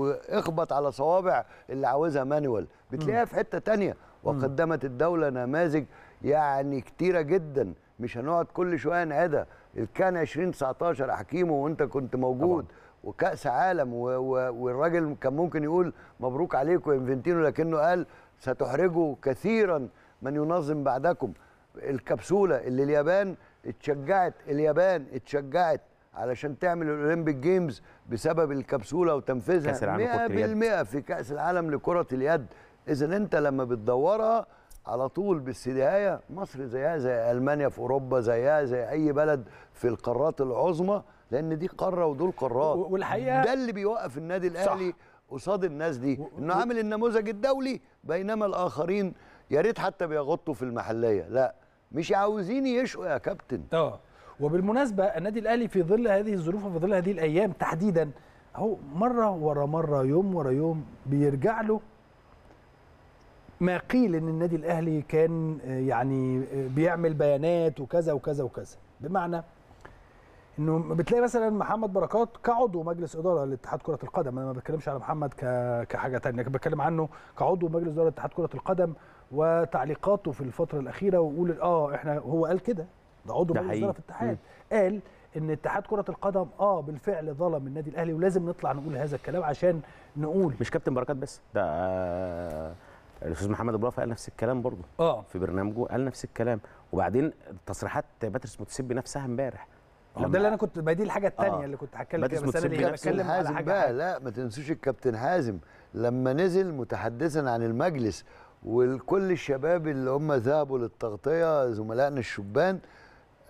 [SPEAKER 2] واخبط على صوابع اللي عاوزها مانوال بتلاقيها في حته تانية وقدمت الدوله نماذج يعني كتيره جدا مش هنقعد كل شويه نعيدها كان 2019 يا حكيم وانت كنت موجود طبعا. وكاس عالم و و والراجل كان ممكن يقول مبروك عليكم انفنتينو لكنه قال ستحرجوا كثيرا من ينظم بعدكم الكبسوله اللي اليابان اتشجعت اليابان اتشجعت علشان تعمل الاولمبيك جيمز بسبب الكبسوله وتنفيذها
[SPEAKER 3] كأس العالم لكرة اليد.
[SPEAKER 2] 100% في كاس العالم لكره اليد اذا انت لما بتدورها على طول بالسدايه مصر زيها زي المانيا في اوروبا زيها زي اي بلد في القارات العظمى لان دي قاره ودول قارات
[SPEAKER 1] و- والحقيقة-
[SPEAKER 2] ده اللي بيوقف النادي الاهلي قصاد الناس دي انه عامل النموذج الدولي بينما الاخرين يا ريت حتى بيغطوا في المحليه لا مش عاوزين يشقوا يا كابتن
[SPEAKER 1] اه وبالمناسبه النادي الاهلي في ظل هذه الظروف وفي ظل هذه الايام تحديدا اهو مره ورا مره يوم ورا يوم بيرجع له ما قيل ان النادي الاهلي كان آه، يعني آه، بيعمل بيانات وكذا وكذا وكذا بمعنى انه بتلاقي مثلا محمد بركات كعضو مجلس اداره لاتحاد كره القدم انا ما بتكلمش على محمد ك... كحاجه تانية لكن بتكلم عنه كعضو مجلس اداره اتحاد كره القدم وتعليقاته في الفتره الاخيره ويقول اه احنا هو قال كده ده عضو
[SPEAKER 3] ده
[SPEAKER 1] مجلس
[SPEAKER 3] حقيقي.
[SPEAKER 1] اداره في الاتحاد قال ان اتحاد كره القدم اه بالفعل ظلم النادي الاهلي ولازم نطلع نقول هذا الكلام عشان نقول
[SPEAKER 3] مش كابتن بركات بس ده آه، الاستاذ محمد ابو رافع قال نفس الكلام برضه
[SPEAKER 1] اه
[SPEAKER 3] في برنامجه قال نفس الكلام وبعدين تصريحات باتريس متسبي نفسها امبارح
[SPEAKER 1] هو ده اللي انا كنت ما دي الحاجه الثانيه
[SPEAKER 3] آه.
[SPEAKER 1] اللي كنت هتكلم
[SPEAKER 3] بادئ
[SPEAKER 1] فيها بس انا
[SPEAKER 3] متسبي
[SPEAKER 1] اللي
[SPEAKER 3] نفسه
[SPEAKER 1] بتكلم على
[SPEAKER 2] حازم
[SPEAKER 1] حاجه
[SPEAKER 2] بقى
[SPEAKER 1] حاجة.
[SPEAKER 2] لا ما تنسوش الكابتن حازم لما نزل متحدثا عن المجلس وكل الشباب اللي هم ذهبوا للتغطيه زملائنا الشبان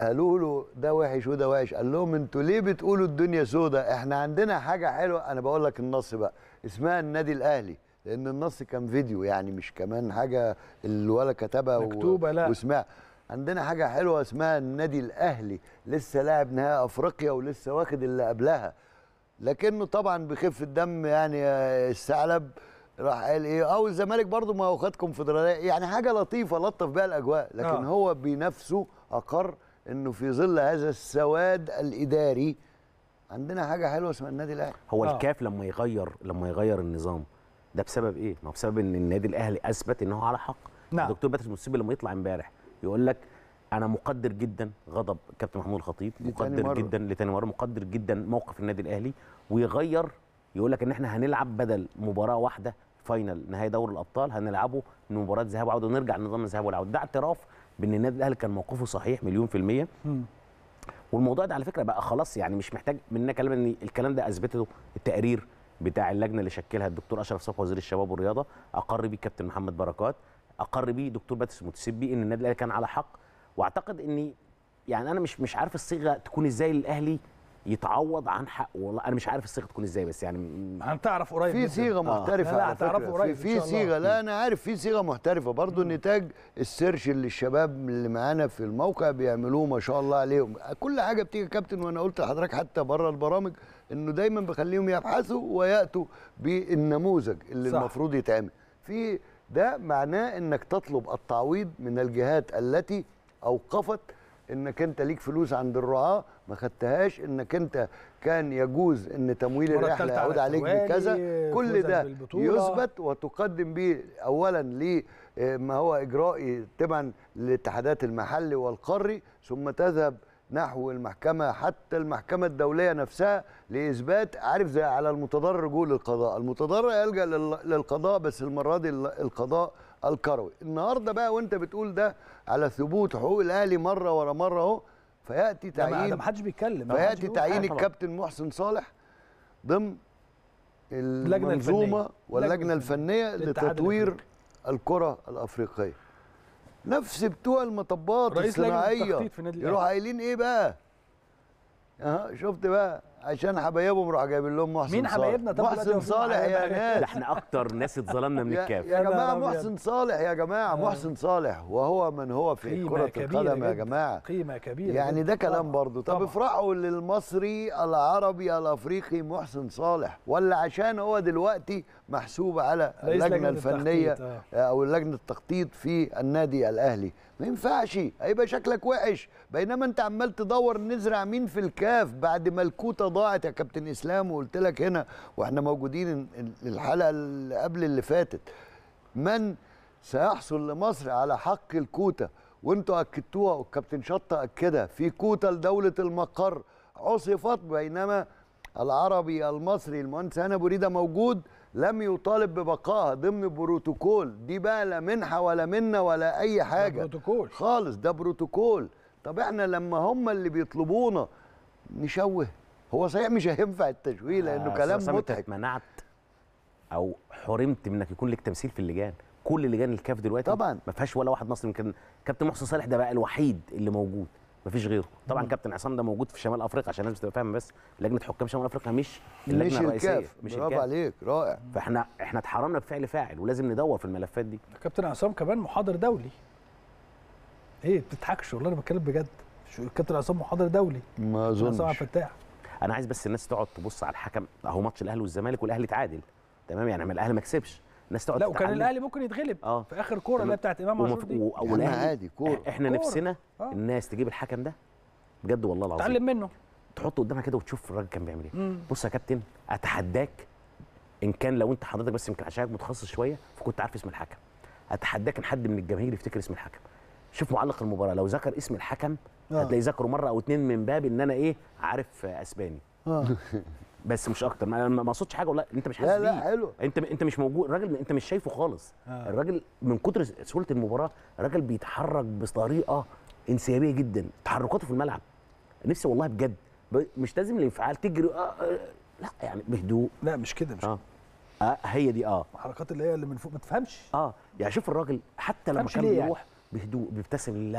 [SPEAKER 2] قالوا له ده وحش وده وحش قال لهم انتوا ليه بتقولوا الدنيا سودة احنا عندنا حاجه حلوه انا بقول لك النص بقى اسمها النادي الاهلي لان النص كان فيديو يعني مش كمان حاجه الولا كتبها و-
[SPEAKER 1] مكتوبة، لا.
[SPEAKER 2] وسمع عندنا حاجه حلوه اسمها النادي الاهلي لسه لاعب نهائي افريقيا ولسه واخد اللي قبلها لكنه طبعا بخفه دم يعني آه، الثعلب راح قال ايه او الزمالك برضو ما هو خد كونفدراليه يعني حاجه لطيفه لطف بيها الاجواء لكن
[SPEAKER 1] آه.
[SPEAKER 2] آه. هو بنفسه اقر انه في ظل هذا السواد الاداري عندنا حاجه حلوه اسمها النادي الاهلي
[SPEAKER 3] هو
[SPEAKER 1] آه.
[SPEAKER 3] الكاف لما يغير لما يغير النظام ده بسبب ايه؟ ما هو بسبب ان النادي الاهلي اثبت ان هو على حق
[SPEAKER 1] نعم.
[SPEAKER 3] الدكتور باتريس موسيبي لما يطلع امبارح يقول لك انا مقدر جدا غضب كابتن محمود الخطيب
[SPEAKER 2] دي تاني
[SPEAKER 3] مقدر
[SPEAKER 2] مرة.
[SPEAKER 3] جدا لتاني مره مقدر جدا موقف النادي الاهلي ويغير يقول لك ان احنا هنلعب بدل مباراه واحده فاينل نهائي دوري الابطال هنلعبه من مباراه ذهاب وعوده ونرجع لنظام الذهاب والعوده ده اعتراف بان النادي الاهلي كان موقفه صحيح مليون في الميه
[SPEAKER 1] مم.
[SPEAKER 3] والموضوع ده على فكره بقى خلاص يعني مش محتاج مننا كلام ان الكلام ده اثبته التقرير بتاع اللجنه اللي شكلها الدكتور اشرف صبحي وزير الشباب والرياضه اقر بيه كابتن محمد بركات اقر بيه دكتور باتس متسبي ان النادي الاهلي كان على حق واعتقد اني يعني انا مش مش عارف الصيغه تكون ازاي الاهلي يتعوض عن حقه والله انا مش عارف الصيغه تكون ازاي بس يعني م-
[SPEAKER 1] هنتعرف قريب
[SPEAKER 2] في
[SPEAKER 1] جداً.
[SPEAKER 2] صيغه محترفه
[SPEAKER 1] لا، لا،
[SPEAKER 2] على فكرة.
[SPEAKER 1] هتعرفوا قريب
[SPEAKER 2] في,
[SPEAKER 1] إن
[SPEAKER 2] في
[SPEAKER 1] شاء الله.
[SPEAKER 2] صيغه لا انا عارف في صيغه محترفه برضو نتاج السيرش اللي الشباب اللي معانا في الموقع بيعملوه ما شاء الله عليهم كل حاجه بتيجي يا كابتن وانا قلت لحضرتك حتى بره البرامج انه دايما بخليهم يبحثوا وياتوا بالنموذج اللي
[SPEAKER 1] صح.
[SPEAKER 2] صح. المفروض يتعمل في ده معناه انك تطلب التعويض من الجهات التي اوقفت انك انت ليك فلوس عند الرعاه ما خدتهاش انك انت كان يجوز ان تمويل
[SPEAKER 1] المرة
[SPEAKER 2] الرحله
[SPEAKER 1] التالتة على
[SPEAKER 2] يعود عليك
[SPEAKER 1] التوالي،
[SPEAKER 2] بكذا كل
[SPEAKER 1] فوزك
[SPEAKER 2] ده
[SPEAKER 1] بالبطولة.
[SPEAKER 2] يثبت وتقدم به اولا لما هو اجرائي تبعا للاتحادات المحلي والقاري ثم تذهب نحو المحكمه حتى المحكمه الدوليه نفسها لاثبات عارف زي على المتضرر رجوع للقضاء المتضرر يلجا لل- للقضاء بس المره دي ال- القضاء الكروي النهارده بقى وانت بتقول ده على ثبوت حقوق الاهلي مره ورا مره اهو فياتي
[SPEAKER 1] ده ما- ده
[SPEAKER 2] تعيين
[SPEAKER 1] ما حدش بيتكلم ما حدش
[SPEAKER 2] فياتي
[SPEAKER 1] بيقول
[SPEAKER 2] تعيين
[SPEAKER 1] حاجة.
[SPEAKER 3] طبعا.
[SPEAKER 2] الكابتن محسن صالح ضمن
[SPEAKER 1] اللجنة
[SPEAKER 2] المنظومه
[SPEAKER 1] الفنية.
[SPEAKER 2] واللجنه
[SPEAKER 1] اللجنة
[SPEAKER 2] الفنيه
[SPEAKER 1] للاتحاد
[SPEAKER 2] لتطوير
[SPEAKER 1] الأفريقي.
[SPEAKER 2] الكره الافريقيه نفس بتوع المطبات
[SPEAKER 1] رئيس لجنة
[SPEAKER 2] الصناعيه
[SPEAKER 1] التخطيط في النادي الأهلي.
[SPEAKER 2] يروحوا قايلين ايه بقى اه شفت بقى عشان حبايبهم راح جايبين لهم محسن
[SPEAKER 1] مين
[SPEAKER 2] صالح.
[SPEAKER 1] حبايبنا؟ طب دلوقتي
[SPEAKER 2] محسن
[SPEAKER 1] المفروض
[SPEAKER 2] صالح يا
[SPEAKER 1] حبايبنا.
[SPEAKER 3] ده
[SPEAKER 2] ناس
[SPEAKER 3] احنا اكتر ناس اتظلمنا من
[SPEAKER 2] يا,
[SPEAKER 3] الكاف
[SPEAKER 2] يا
[SPEAKER 1] يا
[SPEAKER 2] جماعه
[SPEAKER 1] نهار أبيض.
[SPEAKER 2] محسن صالح يا جماعه محسن صالح وهو من هو في
[SPEAKER 1] قيمة
[SPEAKER 2] كره
[SPEAKER 1] كبيرة
[SPEAKER 2] القدم يا
[SPEAKER 1] جداً.
[SPEAKER 2] جماعه
[SPEAKER 1] قيمة كبيرة
[SPEAKER 2] يعني
[SPEAKER 1] جداً.
[SPEAKER 2] ده كلام
[SPEAKER 1] طبعاً.
[SPEAKER 2] برضه طب
[SPEAKER 1] طبعاً.
[SPEAKER 2] افرحوا للمصري العربي الافريقي محسن صالح ولا عشان هو دلوقتي محسوب على
[SPEAKER 1] رئيس
[SPEAKER 2] اللجنه
[SPEAKER 1] لجنة
[SPEAKER 2] الفنيه
[SPEAKER 1] التخطيط،
[SPEAKER 2] او لجنه التخطيط في النادي الاهلي ما ينفعش هيبقى شكلك وحش بينما انت عمال تدور نزرع مين في الكاف بعد ما الكوته ضاعت يا كابتن اسلام وقلت لك هنا واحنا موجودين الحلقه اللي قبل اللي فاتت من سيحصل لمصر على حق الكوتا وانتوا اكدتوها والكابتن شطه اكدها في كوتا لدوله المقر عصفت بينما العربي المصري المهندس هنا بريده موجود لم يطالب ببقائها ضمن بروتوكول دي بقى لا منحه ولا منه ولا اي حاجه
[SPEAKER 1] بروتوكول.
[SPEAKER 2] خالص ده بروتوكول طب احنا لما هم اللي بيطلبونا نشوه هو صحيح مش هينفع التشويه لانه
[SPEAKER 3] آه،
[SPEAKER 2] كلام
[SPEAKER 3] أستاذ سامي، أنت
[SPEAKER 2] مضحك
[SPEAKER 3] اتمنعت او حرمت من انك يكون لك تمثيل في اللجان كل لجان الكاف دلوقتي
[SPEAKER 2] طبعاً.
[SPEAKER 3] ما فيهاش ولا واحد مصري يمكن كابتن محسن صالح ده بقى الوحيد اللي موجود ما فيش غيره طبعا كابتن عصام ده موجود في شمال افريقيا عشان الناس تبقى فاهمه بس لجنه حكام شمال افريقيا مش اللجنه
[SPEAKER 2] مش
[SPEAKER 3] الرئيسيه
[SPEAKER 2] الكاف
[SPEAKER 3] مش
[SPEAKER 2] برافو
[SPEAKER 3] الكاف
[SPEAKER 2] عليك رائع
[SPEAKER 3] فاحنا احنا اتحرمنا بفعل فاعل ولازم ندور في الملفات دي
[SPEAKER 1] كابتن عصام كمان محاضر دولي ايه بتضحكش والله انا بتكلم بجد شو كابتن عصام محاضر دولي
[SPEAKER 2] ما
[SPEAKER 1] عصام عبد
[SPEAKER 2] اظنش
[SPEAKER 1] الفتاح
[SPEAKER 3] انا عايز بس الناس تقعد تبص على الحكم اهو ماتش الاهلي والزمالك والاهلي تعادل تمام يعني ما الاهلي ما كسبش الناس تقعد
[SPEAKER 1] لا وكان
[SPEAKER 3] تتعلم.
[SPEAKER 1] الاهلي ممكن يتغلب
[SPEAKER 3] اه
[SPEAKER 1] في اخر كوره اللي هي بتاعت امام
[SPEAKER 3] وما
[SPEAKER 1] عاشور
[SPEAKER 3] في-
[SPEAKER 1] دي
[SPEAKER 3] و-
[SPEAKER 2] يا عم
[SPEAKER 3] والأهلي-
[SPEAKER 2] عادي كورة.
[SPEAKER 3] احنا
[SPEAKER 1] كورة.
[SPEAKER 3] نفسنا
[SPEAKER 1] آه.
[SPEAKER 3] الناس تجيب الحكم ده بجد والله العظيم
[SPEAKER 1] اتعلم منه
[SPEAKER 3] تحطه قدامها كده وتشوف الراجل كان بيعمل ايه
[SPEAKER 1] مم.
[SPEAKER 3] بص يا كابتن اتحداك ان كان لو انت حضرتك بس يمكن عشان متخصص شويه فكنت عارف اسم الحكم اتحداك ان حد من الجماهير يفتكر اسم الحكم شوف معلق المباراه لو ذكر اسم الحكم
[SPEAKER 1] آه.
[SPEAKER 3] هتلاقيه ذكره مره او اتنين من باب ان انا ايه عارف آه، اسباني
[SPEAKER 1] اه
[SPEAKER 3] بس مش اكتر ما ما ما اقصدش حاجه والله انت مش حاسس
[SPEAKER 2] لا لا
[SPEAKER 3] بيه.
[SPEAKER 2] حلو
[SPEAKER 3] انت انت مش موجود الراجل انت مش شايفه خالص
[SPEAKER 1] آه.
[SPEAKER 3] الراجل من كتر سهوله المباراه الراجل بيتحرك بطريقه انسيابيه جدا تحركاته في الملعب نفسي والله بجد ب- مش لازم الانفعال تجري آه آه لا يعني بهدوء
[SPEAKER 1] لا مش كده مش
[SPEAKER 3] اه اه هي دي اه
[SPEAKER 1] الحركات اللي هي اللي من فوق ما تفهمش
[SPEAKER 3] اه يعني شوف الراجل حتى لما
[SPEAKER 1] تفهمش
[SPEAKER 3] كان
[SPEAKER 1] ليه يعني؟
[SPEAKER 3] بيروح بهدوء بيبتسم للاعب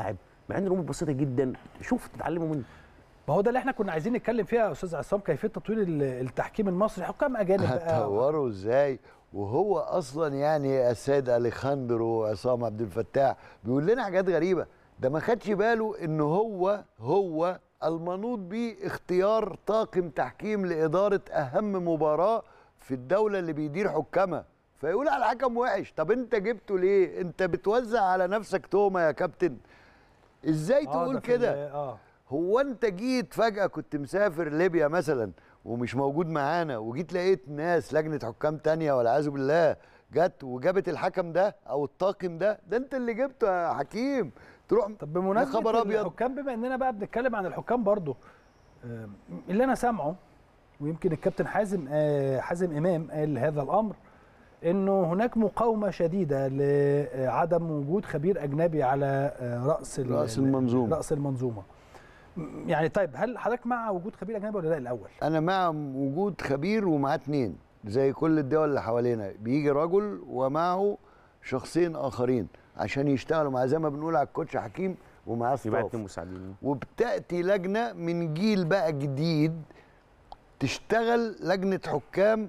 [SPEAKER 3] مع ان الامور بسيطه جدا شوف تتعلموا منه
[SPEAKER 1] ما هو ده اللي احنا كنا عايزين نتكلم فيها يا استاذ عصام كيفيه تطوير ال- التحكيم المصري حكام اجانب بقى
[SPEAKER 2] هتطوره ازاي وهو اصلا يعني السيد اليخاندرو وعصام عبد الفتاح بيقول لنا حاجات غريبه ده ما خدش باله ان هو هو المنوط بيه اختيار طاقم تحكيم لاداره اهم مباراه في الدوله اللي بيدير حكامها فيقول على الحكم وحش طب انت جبته ليه انت بتوزع على نفسك تهمه يا كابتن ازاي
[SPEAKER 1] آه،
[SPEAKER 2] تقول
[SPEAKER 1] ده في
[SPEAKER 2] كده
[SPEAKER 1] ال- اه
[SPEAKER 2] هو انت جيت فجأة كنت مسافر ليبيا مثلا ومش موجود معانا وجيت لقيت ناس لجنة حكام تانية والعياذ بالله جت وجابت الحكم ده او الطاقم ده ده انت اللي جبته يا حكيم تروح
[SPEAKER 1] طب بمناسبه
[SPEAKER 2] خبر أبيض.
[SPEAKER 1] الحكام بما اننا بقى بنتكلم عن الحكام برضو آه، اللي انا سامعه ويمكن الكابتن حازم آه، حازم امام قال هذا الامر انه هناك مقاومه شديده لعدم وجود خبير اجنبي على آه، راس ال-
[SPEAKER 2] رأس المنظومة.
[SPEAKER 1] راس المنظومه م- يعني طيب هل حضرتك مع وجود خبير اجنبي ولا لا الاول
[SPEAKER 2] انا مع وجود خبير ومعاه اتنين زي كل الدول اللي حوالينا بيجي رجل ومعه شخصين اخرين عشان يشتغلوا مع زي ما بنقول على الكوتش حكيم ومعاه
[SPEAKER 3] يبقى
[SPEAKER 2] ستاف
[SPEAKER 3] اتنين مساعدين
[SPEAKER 2] وبتاتي لجنه من جيل بقى جديد تشتغل لجنه حكام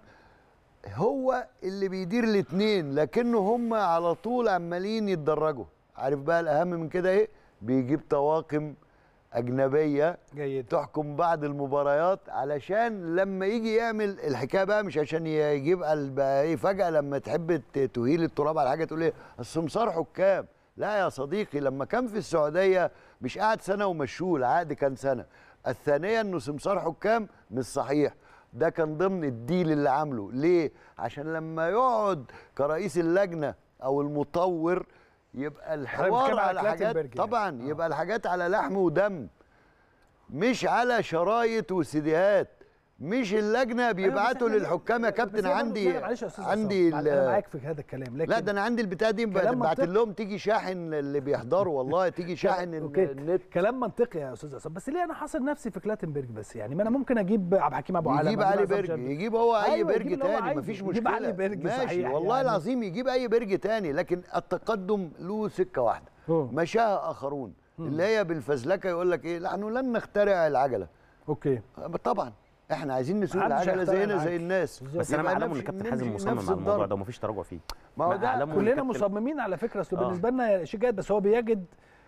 [SPEAKER 2] هو اللي بيدير الاثنين لكنه هم على طول عمالين يتدرجوا عارف بقى الاهم من كده ايه بيجيب طواقم اجنبيه
[SPEAKER 1] جيد
[SPEAKER 2] تحكم بعد المباريات علشان لما يجي يعمل الحكايه بقى مش عشان يجيب ال- بقى ايه فجاه لما تحب ت- تهيل التراب على حاجه تقول ايه السمسار حكام لا يا صديقي لما كان في السعوديه مش قعد سنه ومشوه العقد كان سنه الثانيه انه سمسار حكام مش صحيح ده كان ضمن الديل اللي عامله ليه عشان لما يقعد كرئيس اللجنه او المطور يبقى الحوار
[SPEAKER 1] بتتكلم على
[SPEAKER 2] على حاجات
[SPEAKER 1] كلاتنبرج يعني.
[SPEAKER 2] طبعا يبقى الحاجات على لحم ودم مش على شرايط وسيديهات مش اللجنه بيبعتوا
[SPEAKER 1] أيوة، بس إحنا-
[SPEAKER 2] للحكام يا
[SPEAKER 1] بس
[SPEAKER 2] كابتن
[SPEAKER 1] هي برضه-
[SPEAKER 2] عندي
[SPEAKER 1] لا، معلش يا أستاذ
[SPEAKER 2] عندي
[SPEAKER 1] عصام، انا
[SPEAKER 2] ال-
[SPEAKER 1] معاك في هذا الكلام لكن
[SPEAKER 2] لا ده انا عندي البتاع دي
[SPEAKER 1] كلام
[SPEAKER 2] بعت
[SPEAKER 1] منطقي.
[SPEAKER 2] لهم تيجي شاحن اللي بيحضروا والله تيجي شاحن
[SPEAKER 1] اوكي
[SPEAKER 2] النت
[SPEAKER 1] كلام منطقي يا استاذ عصام بس ليه انا حاصر نفسي في كلاتنبرج بس يعني ما انا ممكن اجيب عبد الحكيم ابو علي
[SPEAKER 2] يجيب علي برج يجيب هو اي
[SPEAKER 1] أيوة،
[SPEAKER 2] برج
[SPEAKER 1] يجيب اللي هو
[SPEAKER 2] تاني
[SPEAKER 1] عايزه.
[SPEAKER 2] مفيش
[SPEAKER 1] يجيب
[SPEAKER 2] مشكله
[SPEAKER 1] علي برج
[SPEAKER 2] ماشي
[SPEAKER 1] صحيح
[SPEAKER 2] والله
[SPEAKER 1] يعني.
[SPEAKER 2] العظيم يجيب اي برج تاني لكن التقدم له سكه واحده
[SPEAKER 1] أوه.
[SPEAKER 2] مشاها اخرون اللي هي بالفزلكه يقول لك ايه نحن لن نخترع العجله
[SPEAKER 1] اوكي
[SPEAKER 2] طبعا احنا عايزين نسوق
[SPEAKER 1] محدش
[SPEAKER 2] العجله
[SPEAKER 1] هيخترع
[SPEAKER 2] زينا زي
[SPEAKER 1] العجلة.
[SPEAKER 2] الناس
[SPEAKER 3] بس انا
[SPEAKER 2] يبقى
[SPEAKER 3] معلم ان
[SPEAKER 2] نفس-
[SPEAKER 3] الكابتن حازم
[SPEAKER 2] نمشي
[SPEAKER 3] مصمم
[SPEAKER 2] نفس
[SPEAKER 3] على الموضوع
[SPEAKER 2] الضرب.
[SPEAKER 3] ده ومفيش تراجع فيه
[SPEAKER 2] ما هو ده
[SPEAKER 3] معلمه إن
[SPEAKER 1] كلنا
[SPEAKER 3] الكابتن-
[SPEAKER 1] مصممين على فكره اصل
[SPEAKER 3] آه.
[SPEAKER 1] بالنسبه لنا شيء جيد بس هو بيجد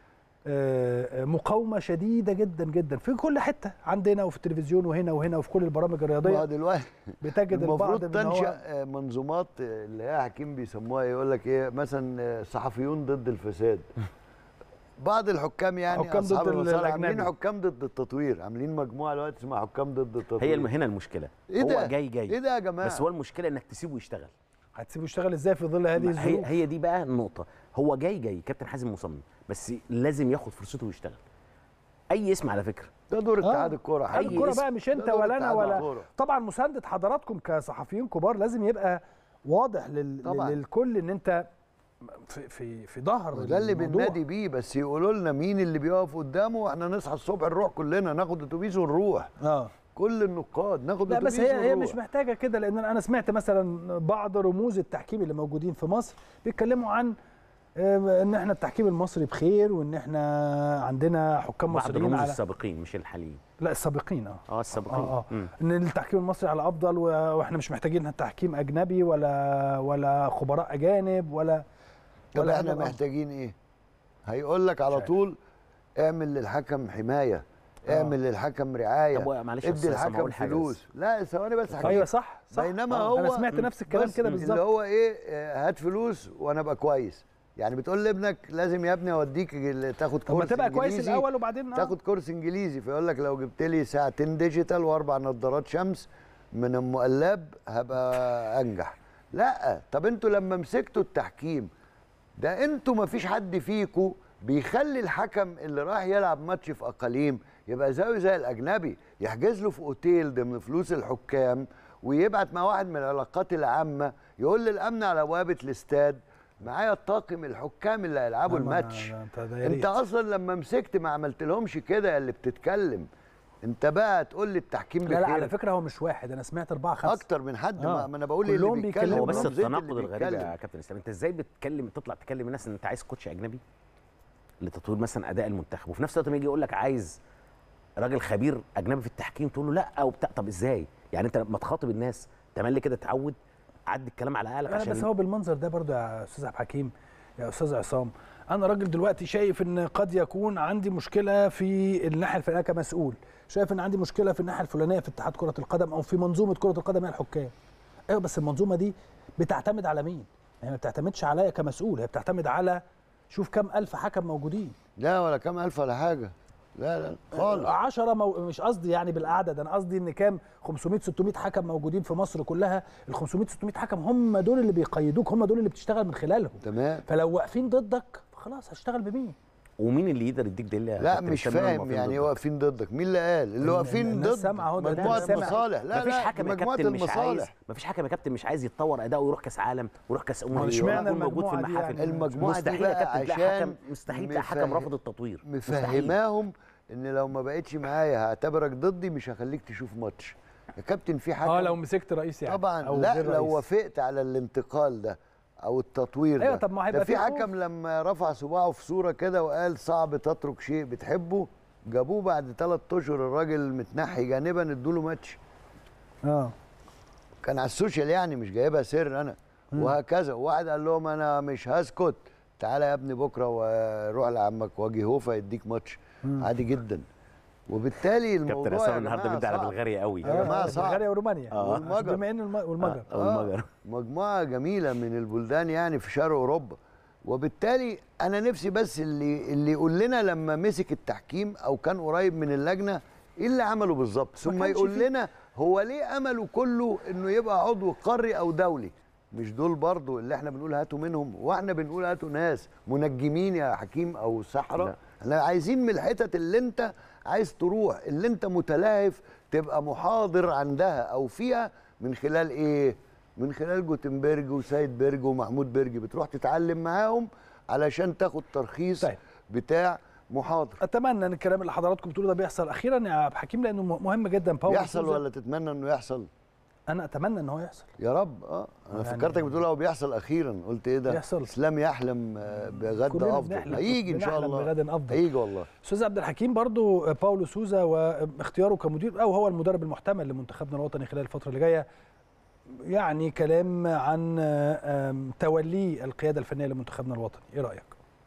[SPEAKER 1] آه، آه، مقاومه شديده جدا جدا في كل حته عندنا وفي التلفزيون وهنا وهنا وفي كل البرامج
[SPEAKER 2] ما هو
[SPEAKER 1] الرياضيه
[SPEAKER 2] دلوقتي
[SPEAKER 1] بتجد البعض
[SPEAKER 2] المفروض
[SPEAKER 1] من هو
[SPEAKER 2] تنشا آه، منظومات آه، اللي هي حكيم بيسموها يقول لك ايه مثلا آه، صحفيون ضد الفساد بعض الحكام يعني
[SPEAKER 1] حكام ضد
[SPEAKER 2] أصحاب
[SPEAKER 1] ال-
[SPEAKER 2] المصالح عاملين
[SPEAKER 1] الأجنبي.
[SPEAKER 2] حكام ضد التطوير عاملين مجموعه دلوقتي اسمها حكام ضد التطوير
[SPEAKER 3] هي الم... هنا المشكله
[SPEAKER 2] ايه
[SPEAKER 3] هو
[SPEAKER 2] ده
[SPEAKER 3] جاي جاي
[SPEAKER 2] ايه ده يا جماعه
[SPEAKER 3] بس هو المشكله انك تسيبه يشتغل
[SPEAKER 1] هتسيبه يشتغل ازاي في ظل هذه
[SPEAKER 3] هي
[SPEAKER 1] الظروف
[SPEAKER 3] هي دي بقى النقطه هو جاي جاي كابتن حازم مصمم بس لازم ياخد فرصته ويشتغل اي اسم على فكره
[SPEAKER 2] ده دور
[SPEAKER 1] آه.
[SPEAKER 2] اتحاد الكوره
[SPEAKER 1] اتحاد
[SPEAKER 3] أي
[SPEAKER 2] حقيقي
[SPEAKER 1] الكوره
[SPEAKER 3] اسم.
[SPEAKER 1] بقى مش
[SPEAKER 2] ده
[SPEAKER 1] انت
[SPEAKER 2] دور
[SPEAKER 1] ولا انا
[SPEAKER 2] اتحاد
[SPEAKER 1] ولا
[SPEAKER 2] الكورة.
[SPEAKER 1] طبعا مسانده حضراتكم كصحفيين كبار لازم يبقى واضح لل...
[SPEAKER 2] طبعاً.
[SPEAKER 1] للكل ان انت في في في ظهر
[SPEAKER 2] وده اللي
[SPEAKER 1] الموضوع.
[SPEAKER 2] بننادي بيه بس يقولوا لنا مين اللي بيقف قدامه واحنا نصحى الصبح نروح كلنا ناخد اتوبيس ونروح
[SPEAKER 1] اه
[SPEAKER 2] كل النقاد ناخد
[SPEAKER 1] لا
[SPEAKER 2] اتوبيس
[SPEAKER 1] بس هي هي
[SPEAKER 2] ونروح.
[SPEAKER 1] مش محتاجه كده لان انا سمعت مثلا بعض رموز التحكيم اللي موجودين في مصر بيتكلموا عن آه، ان احنا التحكيم المصري بخير وان احنا عندنا حكام
[SPEAKER 3] بعض
[SPEAKER 1] مصريين
[SPEAKER 3] الرموز
[SPEAKER 1] على
[SPEAKER 3] السابقين مش الحاليين
[SPEAKER 1] لا السابقين اه
[SPEAKER 3] اه السابقين
[SPEAKER 1] اه اه
[SPEAKER 3] مم.
[SPEAKER 1] ان التحكيم المصري على افضل و- واحنا مش محتاجين تحكيم اجنبي ولا ولا خبراء اجانب ولا
[SPEAKER 2] طب
[SPEAKER 1] ولا
[SPEAKER 2] احنا
[SPEAKER 1] هذا الأمر.
[SPEAKER 2] محتاجين ايه هيقول لك على
[SPEAKER 1] عارف.
[SPEAKER 2] طول اعمل للحكم حمايه
[SPEAKER 1] آه.
[SPEAKER 2] اعمل للحكم رعايه
[SPEAKER 3] طب معلش يا
[SPEAKER 2] ادي
[SPEAKER 3] أستاذ عصام،
[SPEAKER 2] الحكم
[SPEAKER 3] أقول حاجة
[SPEAKER 2] فلوس لا ثواني بس حكيم.
[SPEAKER 1] ايوه صح صح
[SPEAKER 2] بينما
[SPEAKER 1] آه،
[SPEAKER 2] هو
[SPEAKER 1] انا سمعت نفس الكلام
[SPEAKER 2] بص،
[SPEAKER 1] كده
[SPEAKER 2] اللي
[SPEAKER 1] بالظبط
[SPEAKER 2] هو ايه آه، هات فلوس وانا ابقى كويس يعني بتقول لابنك لازم يا ابني اوديك ال- تاخد
[SPEAKER 1] طب ما
[SPEAKER 2] كورس
[SPEAKER 1] تبقى كويس
[SPEAKER 2] إنجليزي،
[SPEAKER 1] الاول وبعدين آه.
[SPEAKER 2] تاخد كورس انجليزي فيقول لك لو جبت لي ساعتين ديجيتال واربع نظارات شمس من ام قلاب هبقى انجح لا طب انتوا لما مسكتوا التحكيم ده انتوا ما فيش حد فيكوا بيخلي الحكم اللي راح يلعب ماتش في اقاليم يبقى زيه زي الاجنبي يحجز له في اوتيل ضمن فلوس الحكام ويبعت مع واحد من العلاقات العامه يقول للامن على بوابه الاستاد معايا الطاقم الحكام اللي هيلعبوا
[SPEAKER 1] لا، ما-
[SPEAKER 2] الماتش
[SPEAKER 1] لا، انت ده يا ريت.
[SPEAKER 2] انت اصلا لما مسكت ما عملت لهمش كده يا اللي بتتكلم انت بقى تقول لي التحكيم
[SPEAKER 1] لا
[SPEAKER 2] بخير
[SPEAKER 1] لا على فكره هو مش واحد انا سمعت اربعه خمسه
[SPEAKER 2] اكتر من حد
[SPEAKER 1] آه.
[SPEAKER 2] ما, ما انا بقول اللي
[SPEAKER 1] كلهم
[SPEAKER 2] بيتكلم
[SPEAKER 1] بيتكلموا
[SPEAKER 3] هو بس
[SPEAKER 2] رمزية اللي
[SPEAKER 3] التناقض الغريب
[SPEAKER 2] بيتكلم.
[SPEAKER 3] يا كابتن اسلام انت ازاي بتتكلم تطلع تكلم الناس ان انت عايز كوتش اجنبي لتطوير مثلا اداء المنتخب وفي نفس الوقت لما يجي يقول لك عايز راجل خبير اجنبي في التحكيم تقول له لا وبتاع طب ازاي يعني انت لما تخاطب الناس تملي كده تعود عدي الكلام على عقلك
[SPEAKER 1] انا
[SPEAKER 3] عشان
[SPEAKER 1] بس هو بالمنظر ده برضو يا استاذ عبد الحكيم يا استاذ عصام انا راجل دلوقتي شايف ان قد يكون عندي مشكله في الناحيه الفلانيه كمسؤول شايف ان عندي مشكله في الناحيه الفلانيه في اتحاد كره القدم او في منظومه كره القدم هي الحكام ايوه بس المنظومه دي بتعتمد على مين هي ما بتعتمدش عليا كمسؤول هي بتعتمد على شوف كم الف حكم موجودين
[SPEAKER 2] لا ولا كام الف ولا حاجه لا لا خالص
[SPEAKER 1] 10 مو... مش قصدي يعني بالعدد انا قصدي ان كام 500 600 حكم موجودين في مصر كلها ال 500 600 حكم هم دول اللي بيقيدوك هم دول اللي بتشتغل من خلالهم
[SPEAKER 2] تمام
[SPEAKER 1] فلو واقفين ضدك خلاص هشتغل بمين
[SPEAKER 3] ومين اللي يقدر يديك دليل يا
[SPEAKER 2] لا
[SPEAKER 3] كابتن
[SPEAKER 2] مش
[SPEAKER 3] هشام إنهم
[SPEAKER 2] فاهم
[SPEAKER 3] واقفين
[SPEAKER 2] يعني
[SPEAKER 3] ضدك؟
[SPEAKER 2] واقفين ضدك مين اللي قال اللي واقفين
[SPEAKER 1] الناس
[SPEAKER 2] ضد
[SPEAKER 1] سامعة أهو، ده
[SPEAKER 2] مجموعه
[SPEAKER 1] الناس سامعة.
[SPEAKER 2] مصالح لا
[SPEAKER 3] مفيش
[SPEAKER 2] لا
[SPEAKER 3] حكم يا
[SPEAKER 2] مجموعه
[SPEAKER 3] كابتن مش عايز
[SPEAKER 2] المصالح
[SPEAKER 3] مفيش حكم يا كابتن مش عايز يتطور اداؤه ويروح كاس عالم ويروح كاس امم
[SPEAKER 1] هو اشمعنى
[SPEAKER 3] ويكون موجود في
[SPEAKER 1] المجموعة دي
[SPEAKER 3] المحافل
[SPEAKER 1] يعني؟
[SPEAKER 2] المجموعة دي
[SPEAKER 3] مستحيل يا
[SPEAKER 2] بقى
[SPEAKER 3] كابتن تلاقي
[SPEAKER 2] عشان
[SPEAKER 3] حكم مستحيل تلاقي حكم
[SPEAKER 2] مفه-
[SPEAKER 3] رفض التطوير مستحيل.
[SPEAKER 2] مفهماهم ان لو ما بقتش معايا هعتبرك ضدي مش هخليك تشوف ماتش يا كابتن في حكم
[SPEAKER 1] اه لو مسكت رئيس يعني
[SPEAKER 2] طبعا
[SPEAKER 1] أو
[SPEAKER 2] لا
[SPEAKER 1] غير
[SPEAKER 2] لو
[SPEAKER 1] رئيس.
[SPEAKER 2] وافقت على الانتقال ده او التطوير
[SPEAKER 1] أيوة،
[SPEAKER 2] ده
[SPEAKER 1] طب ما هيبقى
[SPEAKER 2] ده في
[SPEAKER 1] في خوف.
[SPEAKER 2] حكم لما رفع صباعه في صوره كده وقال صعب تترك شيء بتحبه جابوه بعد ثلاث اشهر الراجل متنحي جانبا ادوا له ماتش
[SPEAKER 1] اه
[SPEAKER 2] كان على السوشيال يعني مش جايبها سر انا وهكذا وواحد قال لهم انا مش هسكت تعالى يا ابني بكره وروح لعمك واجي هوفا يديك ماتش عادي جدا وبالتالي الموضوع
[SPEAKER 3] كابتن
[SPEAKER 2] يا
[SPEAKER 3] عصام النهارده
[SPEAKER 2] جماعة
[SPEAKER 3] بيدي على
[SPEAKER 2] صعب.
[SPEAKER 3] بلغاريا قوي
[SPEAKER 2] يا جماعة صعب.
[SPEAKER 1] بلغاريا ورومانيا
[SPEAKER 3] آه.
[SPEAKER 2] والمجر.
[SPEAKER 1] بما ان الم- والمجر
[SPEAKER 3] آه. والمجر.
[SPEAKER 2] مجموعه جميله من البلدان يعني في شرق اوروبا وبالتالي انا نفسي بس اللي اللي يقول لنا لما مسك التحكيم او كان قريب من اللجنه ايه اللي عمله بالظبط ثم
[SPEAKER 1] كانش
[SPEAKER 2] يقول
[SPEAKER 1] فيه.
[SPEAKER 2] لنا هو ليه امله كله انه يبقى عضو قاري او دولي مش دول برضو اللي احنا بنقول هاتوا منهم واحنا بنقول هاتوا ناس منجمين يا حكيم او
[SPEAKER 3] لا.
[SPEAKER 2] سحرة احنا عايزين من الحتت اللي انت عايز تروح اللي انت متلهف تبقى محاضر عندها او فيها من خلال ايه من خلال جوتنبرج وسيد برج ومحمود برج بتروح تتعلم معاهم علشان تاخد ترخيص
[SPEAKER 1] طيب.
[SPEAKER 2] بتاع محاضر
[SPEAKER 1] اتمنى ان الكلام اللي حضراتكم بتقولوه ده بيحصل اخيرا يا عبد الحكيم لانه م- مهم جدا باول
[SPEAKER 2] يحصل
[SPEAKER 1] سوزا.
[SPEAKER 2] ولا تتمنى انه يحصل
[SPEAKER 1] انا اتمنى ان هو يحصل
[SPEAKER 2] يا رب اه انا
[SPEAKER 1] يعني-
[SPEAKER 2] فكرتك بتقول هو بيحصل اخيرا قلت ايه ده
[SPEAKER 1] بيحصل.
[SPEAKER 2] اسلام يحلم آه، بغد
[SPEAKER 1] كلنا
[SPEAKER 2] افضل
[SPEAKER 1] بنحلم-
[SPEAKER 2] هيجي ان شاء
[SPEAKER 1] بنحلم
[SPEAKER 2] الله
[SPEAKER 1] بغد أفضل.
[SPEAKER 2] هيجي والله
[SPEAKER 1] استاذ عبد الحكيم برضو باولو سوزا واختياره كمدير او هو المدرب المحتمل لمنتخبنا الوطني خلال الفتره اللي جايه يعني كلام عن آم، توليه القياده الفنيه لمنتخبنا الوطني ايه رايك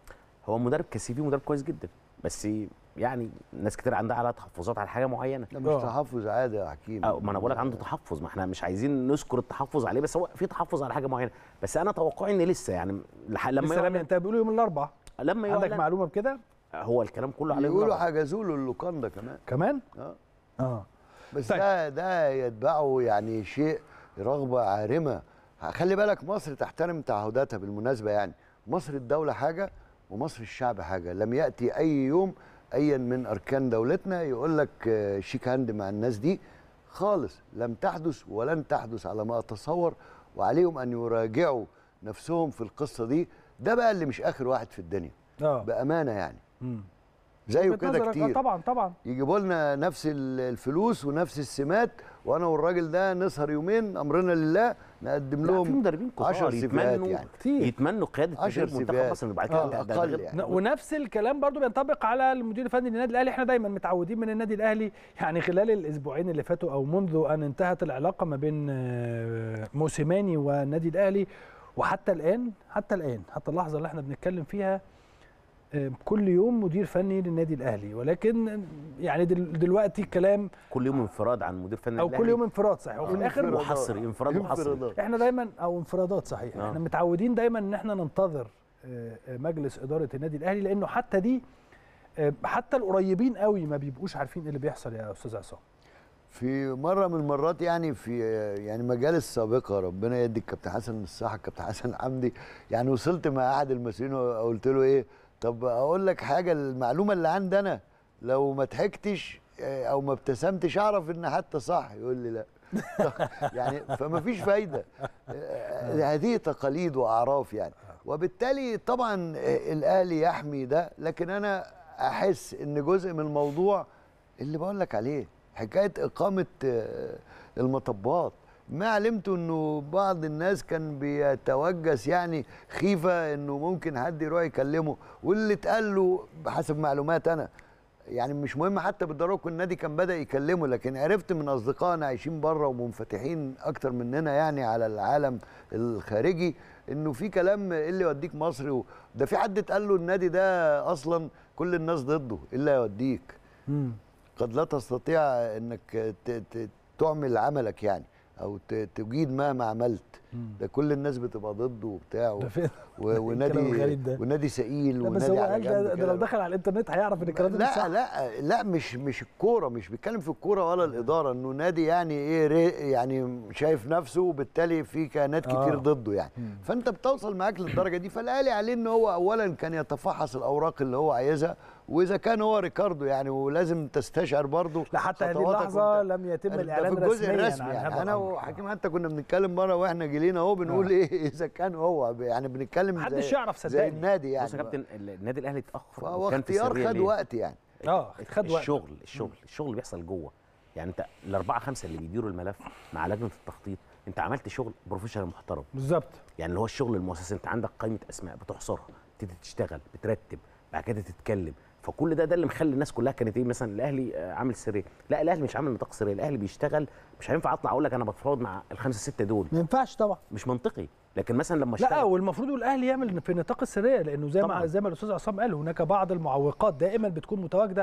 [SPEAKER 3] هو مدرب كسي في مدرب كويس جدا بس يعني ناس كتير عندها على تحفظات على حاجه معينه
[SPEAKER 2] ده مش
[SPEAKER 1] آه.
[SPEAKER 2] تحفظ عادي يا حكيم
[SPEAKER 3] أو ما انا بقول لك عنده تحفظ ما احنا مش عايزين نذكر التحفظ عليه بس هو في تحفظ على حاجه معينه بس انا توقعي ان لسه يعني لح- لما
[SPEAKER 1] لسه لم
[SPEAKER 3] يعلن
[SPEAKER 1] ينتهي بيقولوا يوم الاربعاء
[SPEAKER 3] لما
[SPEAKER 1] عندك
[SPEAKER 3] يعلن
[SPEAKER 1] معلومه بكده
[SPEAKER 3] هو الكلام كله عليه
[SPEAKER 2] يقولوا
[SPEAKER 3] النهاردة.
[SPEAKER 2] حجزوا له اللوكاندا كمان
[SPEAKER 1] كمان
[SPEAKER 2] اه
[SPEAKER 1] اه
[SPEAKER 2] بس
[SPEAKER 1] طيب.
[SPEAKER 2] ده ده يتبعه يعني شيء رغبه عارمه خلي بالك مصر تحترم تعهداتها بالمناسبه يعني مصر الدوله حاجه ومصر الشعب حاجه لم ياتي اي يوم ايا من اركان دولتنا يقول لك آه، شيك هاند مع الناس دي خالص لم تحدث ولن تحدث على ما اتصور وعليهم ان يراجعوا نفسهم في القصه دي ده بقى اللي مش اخر واحد في الدنيا
[SPEAKER 1] اه
[SPEAKER 2] بامانه يعني
[SPEAKER 1] مم.
[SPEAKER 2] زيه
[SPEAKER 1] وجهة
[SPEAKER 2] كده
[SPEAKER 1] نظرك، آه،
[SPEAKER 2] كتير
[SPEAKER 1] طبعا طبعا
[SPEAKER 2] يجيبوا لنا نفس ال- الفلوس ونفس السمات وانا والراجل ده نسهر يومين امرنا لله نقدم
[SPEAKER 3] لا، في
[SPEAKER 2] لهم
[SPEAKER 3] مدربين كتار
[SPEAKER 2] 10 سيفيهات
[SPEAKER 3] يتمنوا
[SPEAKER 2] يعني.
[SPEAKER 1] كتير.
[SPEAKER 3] يتمنوا قياده
[SPEAKER 2] 10
[SPEAKER 3] تدريب منتخب
[SPEAKER 2] سيفيهات.
[SPEAKER 3] مصر بعد
[SPEAKER 2] آه،
[SPEAKER 3] كده ده- ده
[SPEAKER 2] أقل
[SPEAKER 3] غير-
[SPEAKER 2] يعني.
[SPEAKER 1] ن- ونفس الكلام برضو بينطبق على المدير الفني للنادي الاهلي احنا دايما متعودين من النادي الاهلي يعني خلال الاسبوعين اللي فاتوا او منذ ان انتهت العلاقه ما بين آه، موسيماني والنادي الاهلي وحتى الان حتى الان حتى اللحظه اللي احنا بنتكلم فيها آه، كل يوم مدير فني للنادي الاهلي ولكن يعني دل- دلوقتي الكلام
[SPEAKER 3] كل يوم انفراد عن مدير فني
[SPEAKER 1] او
[SPEAKER 3] الأهلي.
[SPEAKER 1] كل يوم انفراد صحيح وفي الاخر
[SPEAKER 2] انفرادات.
[SPEAKER 3] محصري انفراد محصري
[SPEAKER 2] انفرادات.
[SPEAKER 1] احنا دايما او انفرادات صحيح
[SPEAKER 3] آه.
[SPEAKER 1] احنا متعودين دايما ان احنا ننتظر آه، آه، مجلس اداره النادي الاهلي لانه حتى دي آه، حتى القريبين قوي ما بيبقوش عارفين ايه اللي بيحصل يا استاذ عصام
[SPEAKER 2] في مره من المرات يعني في يعني مجالس سابقه ربنا يدي الكابتن حسن الصحه الكابتن حسن حمدي يعني وصلت مع احد المسؤولين وقلت له ايه طب اقول لك حاجه المعلومه اللي عندي انا لو ما ضحكتش آه، او ما ابتسمتش اعرف ان حتى صح يقول لي لا يعني فما فيش فايده آه، هذه تقاليد واعراف يعني وبالتالي طبعا آه، الاهلي يحمي ده لكن انا احس ان جزء من الموضوع اللي بقول لك عليه حكايه اقامه آه، المطبات ما علمت انه بعض الناس كان بيتوجس يعني خيفه انه ممكن حد يروح يكلمه واللي اتقال له بحسب معلومات انا يعني مش مهم حتى بالضروره يكون النادي كان بدا يكلمه لكن عرفت من اصدقائنا عايشين بره ومنفتحين اكتر مننا يعني على العالم الخارجي انه في كلام ايه اللي يوديك مصر و- ده في حد اتقال له النادي ده اصلا كل الناس ضده ايه اللي هيوديك
[SPEAKER 1] مم.
[SPEAKER 2] قد لا تستطيع انك ت- ت- تعمل عملك يعني او ت- تجيد مهما عملت ده كل الناس بتبقى ضده وبتاع و-
[SPEAKER 1] ده فين
[SPEAKER 2] و-
[SPEAKER 1] الكلام
[SPEAKER 2] ونادي
[SPEAKER 1] الغريب ده.
[SPEAKER 2] ونادي سئيل
[SPEAKER 1] لا بس
[SPEAKER 2] ونادي
[SPEAKER 1] هو
[SPEAKER 2] على
[SPEAKER 1] قال
[SPEAKER 2] جنب
[SPEAKER 1] ده, ده
[SPEAKER 2] كده.
[SPEAKER 1] لو دخل على الانترنت هيعرف ان الكلام ده مش صح
[SPEAKER 2] لا لا لا مش مش الكوره مش بيتكلم في الكوره ولا الاداره انه نادي يعني ايه ري- يعني شايف نفسه وبالتالي في كيانات
[SPEAKER 1] آه.
[SPEAKER 2] كتير ضده يعني فانت بتوصل معاك للدرجه دي فالاهلي عليه ان هو اولا كان يتفحص الاوراق اللي هو عايزها واذا كان هو ريكاردو يعني ولازم تستشعر برضه
[SPEAKER 1] لا حتى هذه
[SPEAKER 2] خطواتك
[SPEAKER 1] اللحظه
[SPEAKER 2] وأنت-
[SPEAKER 1] لم يتم
[SPEAKER 2] ده
[SPEAKER 1] الاعلان
[SPEAKER 2] في الجزء
[SPEAKER 1] رسميا
[SPEAKER 2] الرسمي
[SPEAKER 1] عن
[SPEAKER 2] يعني
[SPEAKER 1] هذا
[SPEAKER 2] انا
[SPEAKER 1] الأمر.
[SPEAKER 2] وحكيم حتى كنا بنتكلم مره واحنا جيلين اهو بنقول
[SPEAKER 1] آه.
[SPEAKER 2] ايه اذا كان هو يعني بنتكلم
[SPEAKER 1] محدش
[SPEAKER 2] زي-
[SPEAKER 1] يعرف
[SPEAKER 2] زي
[SPEAKER 1] صدقني.
[SPEAKER 2] النادي يعني
[SPEAKER 3] بص يا كابتن النادي الاهلي اتاخر
[SPEAKER 2] فهو
[SPEAKER 3] وكان في
[SPEAKER 2] اختيار
[SPEAKER 3] سرية
[SPEAKER 2] خد
[SPEAKER 3] ليه؟
[SPEAKER 2] وقت يعني
[SPEAKER 1] اه خد وقت
[SPEAKER 3] الشغل الشغل الشغل اللي بيحصل جوه يعني انت الاربعه خمسه اللي بيديروا الملف مع لجنه التخطيط انت عملت شغل بروفيشنال محترم
[SPEAKER 1] بالظبط
[SPEAKER 3] يعني اللي هو الشغل المؤسسي انت عندك قائمه اسماء بتحصرها تبتدي تشتغل بترتب بعد كده تتكلم فكل ده ده اللي مخلي الناس كلها كانت ايه مثلا الاهلي آه، عامل سريه لا الاهلي مش عامل نطاق سريه الاهلي بيشتغل مش هينفع اطلع اقول لك انا بتفاوض مع الخمسه سته دول
[SPEAKER 1] ما ينفعش طبعا
[SPEAKER 3] مش منطقي لكن مثلا لما
[SPEAKER 1] لا
[SPEAKER 3] اشتغل
[SPEAKER 1] والمفروض الاهلي يعمل في نطاق السريه لانه زي ما
[SPEAKER 3] طبعاً.
[SPEAKER 1] زي ما الاستاذ عصام قال هناك بعض المعوقات دائما بتكون متواجده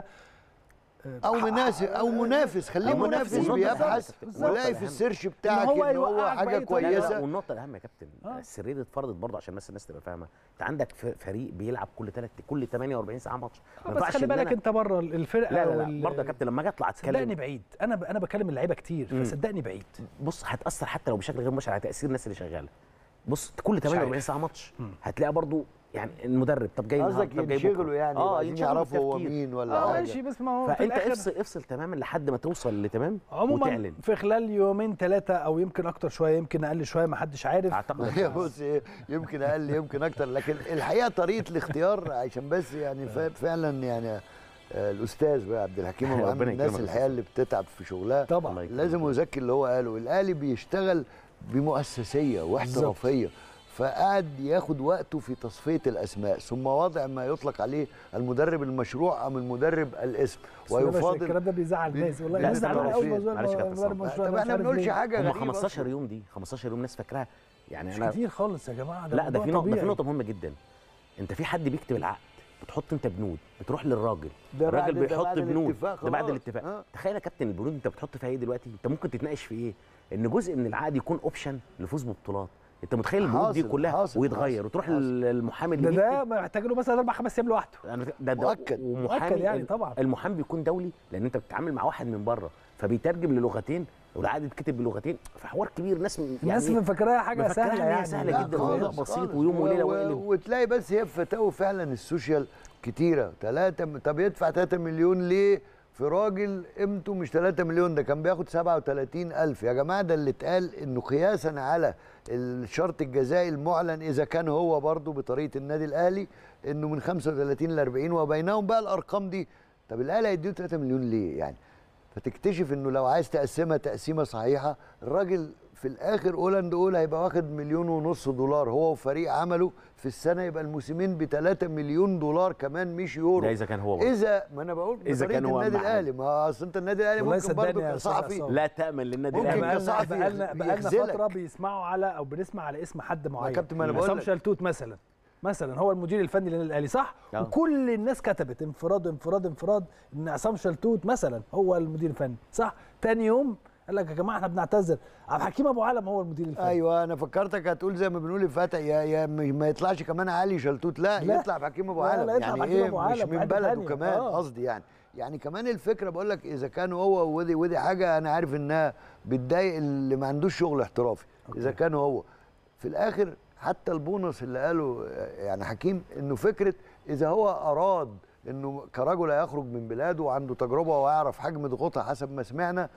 [SPEAKER 2] او مناسب او منافس خليه
[SPEAKER 1] أو
[SPEAKER 2] منافس
[SPEAKER 1] منافسين،
[SPEAKER 2] بيبحث
[SPEAKER 1] بالظبط.
[SPEAKER 2] ولاقي في السيرش بتاعك
[SPEAKER 1] هو
[SPEAKER 2] ان هو
[SPEAKER 1] يوقعك
[SPEAKER 2] حاجه
[SPEAKER 1] بأي طريقة.
[SPEAKER 3] لا لا لا
[SPEAKER 2] كويسه
[SPEAKER 3] والنقطه الاهم يا كابتن
[SPEAKER 1] آه.
[SPEAKER 3] السريه دي اتفرضت برضه عشان بس الناس تبقى فاهمه انت عندك ف- فريق بيلعب كل ثلاث كل 48 ساعه ماتش ما
[SPEAKER 1] بس
[SPEAKER 3] ينفعش
[SPEAKER 1] خلي
[SPEAKER 3] إن
[SPEAKER 1] بالك
[SPEAKER 3] أنا-
[SPEAKER 1] انت بره الفرقه
[SPEAKER 3] لا لا, لا
[SPEAKER 1] وال-
[SPEAKER 3] برضه يا كابتن لما اجي اطلع
[SPEAKER 1] صدقني
[SPEAKER 3] اتكلم
[SPEAKER 1] بعيد انا ب... انا بكلم اللعيبه كتير
[SPEAKER 3] مم.
[SPEAKER 1] فصدقني بعيد
[SPEAKER 3] بص هتاثر حتى لو بشكل غير مباشر على تاثير الناس اللي شغاله بص كل 48
[SPEAKER 1] عارف.
[SPEAKER 3] ساعه ماتش هتلاقي برضه يعني المدرب طب جاي النهاردة،
[SPEAKER 2] قصدك
[SPEAKER 3] طب جاي
[SPEAKER 2] ينشغلوا
[SPEAKER 3] بكرة.
[SPEAKER 2] يعني
[SPEAKER 3] اه
[SPEAKER 2] عايزين
[SPEAKER 3] ينشغلوا
[SPEAKER 2] يعرفوا هو
[SPEAKER 3] بالتفكير.
[SPEAKER 2] مين ولا
[SPEAKER 1] اه
[SPEAKER 2] حاجه
[SPEAKER 1] ماشي بس ما هو في
[SPEAKER 3] فانت
[SPEAKER 1] الاخر
[SPEAKER 3] افصل افصل تماما لحد ما توصل لتمام
[SPEAKER 1] عموما
[SPEAKER 3] وتعلن
[SPEAKER 1] في خلال يومين ثلاثه او يمكن اكتر شويه يمكن اقل شويه ما حدش عارف
[SPEAKER 3] اعتقد
[SPEAKER 2] هي بص إيه، يمكن اقل يمكن اكتر لكن الحقيقه طريقه الاختيار عشان بس يعني ف- فعلا يعني آه، الاستاذ بقى عبد الحكيم هو من
[SPEAKER 3] ربنا
[SPEAKER 2] الناس
[SPEAKER 3] يكرمك.
[SPEAKER 2] الحقيقه اللي بتتعب في شغلها
[SPEAKER 1] طبعا
[SPEAKER 3] الله يكرمك.
[SPEAKER 2] لازم يذكر اللي هو قاله الاهلي بيشتغل بمؤسسيه واحترافيه فقعد ياخد وقته في تصفيه الاسماء ثم وضع ما يطلق عليه المدرب المشروع ام المدرب الاسم
[SPEAKER 1] بس يا باشا
[SPEAKER 2] ويفاضل
[SPEAKER 1] الكلام ده بيزعل
[SPEAKER 2] بي-
[SPEAKER 1] الناس والله
[SPEAKER 2] لا،
[SPEAKER 1] الناس
[SPEAKER 2] استنى،
[SPEAKER 1] زعلانه قوي
[SPEAKER 2] معلش-
[SPEAKER 1] موضوع
[SPEAKER 3] معلش يا كابتن
[SPEAKER 1] مدرب
[SPEAKER 3] صلاح.
[SPEAKER 1] مشروع
[SPEAKER 2] طب
[SPEAKER 1] مش
[SPEAKER 2] احنا ما
[SPEAKER 1] عارف
[SPEAKER 2] بنقولش
[SPEAKER 1] ليه.
[SPEAKER 2] حاجه
[SPEAKER 3] هم
[SPEAKER 2] غريبة
[SPEAKER 3] 15
[SPEAKER 2] أصلاً.
[SPEAKER 3] يوم دي 15 يوم ناس فاكراها يعني
[SPEAKER 1] مش
[SPEAKER 3] انا
[SPEAKER 1] كتير خالص يا جماعه ده
[SPEAKER 3] لا ده
[SPEAKER 1] موضوع
[SPEAKER 3] في نقطه ده في
[SPEAKER 1] طبيعي.
[SPEAKER 3] نقطه مهمه جدا انت في حد بيكتب العقد بتحط انت بنود بتروح للراجل
[SPEAKER 2] ده
[SPEAKER 3] الراجل
[SPEAKER 2] بعد- ده
[SPEAKER 3] بيحط
[SPEAKER 2] بعد
[SPEAKER 3] بنود
[SPEAKER 2] الاتفاق
[SPEAKER 3] ده بعد
[SPEAKER 2] خلاص.
[SPEAKER 3] الاتفاق
[SPEAKER 2] آه.
[SPEAKER 3] تخيل يا كابتن البنود انت بتحط فيها ايه دلوقتي انت ممكن تتناقش في ايه ان جزء من العقد يكون اوبشن لفوز ببطولات انت متخيل البنود دي
[SPEAKER 2] حاصل-
[SPEAKER 3] كلها
[SPEAKER 2] حاصل-
[SPEAKER 3] ويتغير
[SPEAKER 2] حاصل-
[SPEAKER 3] وتروح
[SPEAKER 2] حاصل.
[SPEAKER 3] للمحامي
[SPEAKER 1] ده
[SPEAKER 3] اللي
[SPEAKER 1] ده
[SPEAKER 3] بيكتب
[SPEAKER 1] محتاج له مثلا اربع خمس ايام لوحده
[SPEAKER 3] أنا ده ده
[SPEAKER 2] مؤكد.
[SPEAKER 3] ومحامي
[SPEAKER 1] مؤكد يعني
[SPEAKER 3] ال-
[SPEAKER 1] طبعا.
[SPEAKER 3] المحامي بيكون دولي لان انت بتتعامل مع واحد من بره فبيترجم للغتين والعقد يتكتب بلغتين فحوار كبير ناس م-
[SPEAKER 1] الناس
[SPEAKER 3] يعني
[SPEAKER 1] فاكراها حاجه
[SPEAKER 3] مفكراها
[SPEAKER 1] سهله
[SPEAKER 3] إن هي
[SPEAKER 1] يعني
[SPEAKER 3] سهلة
[SPEAKER 1] لا
[SPEAKER 3] جدا
[SPEAKER 1] خالص.
[SPEAKER 3] والموضوع
[SPEAKER 2] خالص،
[SPEAKER 3] بسيط
[SPEAKER 2] خالص.
[SPEAKER 3] ويوم
[SPEAKER 2] و-
[SPEAKER 3] وليلة
[SPEAKER 2] و-
[SPEAKER 3] وقلب.
[SPEAKER 2] وتلاقي بس هي فتاوي فعلا السوشيال كتيره ثلاثة طب يدفع 3 مليون ليه في راجل قيمته مش 3 مليون ده كان بياخد 37 ألف يا جماعة ده اللي اتقال إنه قياسا على الشرط الجزائي المعلن إذا كان هو برضه بطريقة النادي الأهلي إنه من 35 ل 40 وبينهم بقى الأرقام دي طب الأهلي هيديه 3 مليون ليه يعني فتكتشف انه لو عايز تقسمها تقسيمه صحيحه الراجل في الاخر اولاند اول هيبقى واخد مليون ونص دولار هو وفريق عمله في السنه يبقى الموسمين ب 3 مليون دولار كمان مش يورو
[SPEAKER 3] ده اذا كان هو برضه.
[SPEAKER 2] اذا ما انا بقول
[SPEAKER 3] إذا
[SPEAKER 2] بطريقة
[SPEAKER 3] كان هو
[SPEAKER 2] النادي
[SPEAKER 3] أهم حاجة.
[SPEAKER 2] الاهلي ما اصل انت النادي الاهلي
[SPEAKER 1] والله
[SPEAKER 2] ممكن برضه
[SPEAKER 1] صدقني يا أستاذ
[SPEAKER 2] كصحفي
[SPEAKER 1] عصام.
[SPEAKER 3] لا تامن للنادي
[SPEAKER 2] ممكن
[SPEAKER 1] احنا
[SPEAKER 3] الاهلي
[SPEAKER 1] بقالنا
[SPEAKER 2] كصحفي
[SPEAKER 1] بقالنا بقالنا
[SPEAKER 2] بيخذلك.
[SPEAKER 1] فتره بيسمعوا على او بنسمع على اسم حد معين
[SPEAKER 2] كابتن، ما أنا بقول
[SPEAKER 1] عصام
[SPEAKER 2] لك.
[SPEAKER 1] شلتوت مثلا مثلا هو المدير الفني للنادي الاهلي صح
[SPEAKER 3] آه.
[SPEAKER 1] وكل الناس كتبت انفراد انفراد انفراد ان عصام شلتوت مثلا هو المدير الفني صح تاني يوم قال لك يا جماعه احنا بنعتذر عبد الحكيم ابو علم هو المدير الفني
[SPEAKER 2] ايوه انا فكرتك هتقول زي ما بنقول الفتى يا يا م- ما يطلعش كمان علي شلتوت لا,
[SPEAKER 1] لا.
[SPEAKER 2] يطلع بحكيم ابو
[SPEAKER 1] لا،
[SPEAKER 2] علم
[SPEAKER 1] لا، يطلع
[SPEAKER 2] يعني
[SPEAKER 1] بحكيم
[SPEAKER 2] ايه
[SPEAKER 1] أبو
[SPEAKER 2] مش
[SPEAKER 1] علم،
[SPEAKER 2] من
[SPEAKER 1] حاجة
[SPEAKER 2] بلده
[SPEAKER 1] تانية.
[SPEAKER 2] كمان
[SPEAKER 1] آه.
[SPEAKER 2] قصدي يعني يعني كمان الفكره بقول لك اذا كان هو ودي ودي حاجه انا عارف انها بتضايق اللي ما عندوش شغل احترافي اذا كان هو في الاخر حتى البونص اللي قاله يعني حكيم انه فكره اذا هو اراد انه كرجل هيخرج من بلاده وعنده تجربه ويعرف حجم ضغوطها حسب ما سمعنا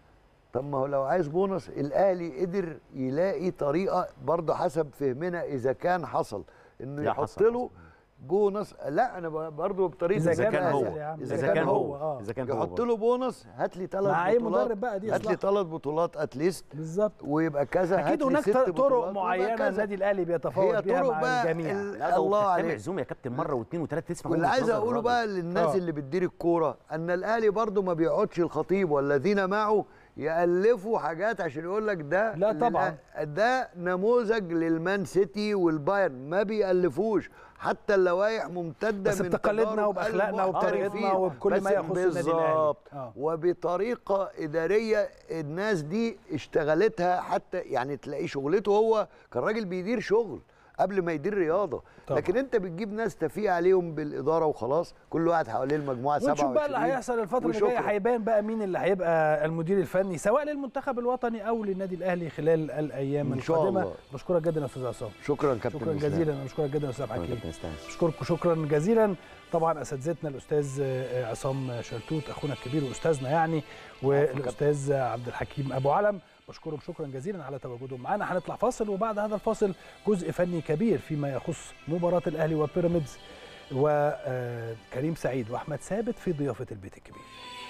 [SPEAKER 2] طب ما هو لو عايز بونص الاهلي قدر يلاقي طريقه برضه حسب فهمنا اذا كان حصل انه
[SPEAKER 3] لا،
[SPEAKER 2] يحط
[SPEAKER 3] حصل،
[SPEAKER 2] له بونص لا انا ب- برضه بطريقه
[SPEAKER 1] إذا
[SPEAKER 3] اذا
[SPEAKER 1] كان
[SPEAKER 3] كان
[SPEAKER 1] هو.
[SPEAKER 3] هو
[SPEAKER 1] يا عم،
[SPEAKER 3] اذا كان هو
[SPEAKER 1] آه.
[SPEAKER 3] اذا كان هو
[SPEAKER 2] يحط له بونص هات لي ثلاث
[SPEAKER 1] مع أي
[SPEAKER 2] بطولات
[SPEAKER 1] مدرب بقى دي
[SPEAKER 2] هات لي
[SPEAKER 1] إصلاح.
[SPEAKER 2] ثلاث بطولات اتليست
[SPEAKER 1] بالظبط
[SPEAKER 2] ويبقى كذا هات
[SPEAKER 1] اكيد
[SPEAKER 2] لي
[SPEAKER 1] هناك
[SPEAKER 2] ست
[SPEAKER 1] طرق
[SPEAKER 2] بطولات ويبقى
[SPEAKER 1] معينه
[SPEAKER 2] كذا.
[SPEAKER 1] النادي الاهلي بيتفاوض
[SPEAKER 2] هي
[SPEAKER 1] بيها
[SPEAKER 2] طرق
[SPEAKER 1] مع
[SPEAKER 2] بقى
[SPEAKER 1] الجميع
[SPEAKER 2] ال-
[SPEAKER 3] لا ده
[SPEAKER 2] الله
[SPEAKER 3] الله
[SPEAKER 2] عليك.
[SPEAKER 3] معزوم يا كابتن مره واثنين وثلاثه تسمع
[SPEAKER 2] واللي
[SPEAKER 3] وجهة
[SPEAKER 2] عايز
[SPEAKER 3] نظر
[SPEAKER 2] اقوله
[SPEAKER 3] الراجل.
[SPEAKER 2] بقى للناس
[SPEAKER 1] آه.
[SPEAKER 2] اللي بتدير الكوره ان الاهلي برضو ما بيقعدش الخطيب والذين معه يالفوا حاجات عشان يقول لك ده
[SPEAKER 1] لا طبعا.
[SPEAKER 2] للأ- ده نموذج للمان سيتي والبايرن ما بيالفوش حتى اللوائح ممتده
[SPEAKER 1] بس
[SPEAKER 2] من
[SPEAKER 1] بتقاليدنا
[SPEAKER 2] تجارب
[SPEAKER 1] وبأخلاقنا
[SPEAKER 2] المحترفين.
[SPEAKER 1] وبطريقتنا وبكل ما
[SPEAKER 2] بس
[SPEAKER 1] يخص النادي الأهلي.
[SPEAKER 2] بالظبط
[SPEAKER 1] آه.
[SPEAKER 2] وبطريقه اداريه الناس دي اشتغلتها حتى يعني تلاقيه شغلته هو كان راجل بيدير شغل قبل ما يدير رياضه
[SPEAKER 1] طبعا.
[SPEAKER 2] لكن انت بتجيب ناس تفيق عليهم بالاداره وخلاص كل واحد حواليه المجموعه 27
[SPEAKER 1] ونشوف بقى اللي هيحصل الفترة اللي جاية
[SPEAKER 2] وشكراً.
[SPEAKER 1] هيبان بقى مين اللي هيبقى المدير الفني سواء للمنتخب الوطني أو للنادي الأهلي خلال الأيام
[SPEAKER 2] إن شاء
[SPEAKER 1] القادمة
[SPEAKER 2] الله.
[SPEAKER 1] بشكرك جدا يا أستاذ عصام
[SPEAKER 2] شكرا كابتن
[SPEAKER 1] شكرا
[SPEAKER 2] إسلام.
[SPEAKER 1] جزيلا أنا بشكرك جدا يا أستاذ
[SPEAKER 3] شكراً
[SPEAKER 1] حكيم
[SPEAKER 3] كابتن استاذ
[SPEAKER 1] بشكركم شكرا جزيلا طبعا اساتذتنا الاستاذ آه، عصام شلتوت اخونا الكبير واستاذنا يعني والاستاذ عبد الحكيم ابو علم بشكرهم شكرا جزيلا على تواجدهم معنا هنطلع فاصل وبعد هذا الفاصل جزء فني كبير فيما يخص مباراه الاهلي وبيراميدز وكريم سعيد واحمد ثابت في ضيافه البيت الكبير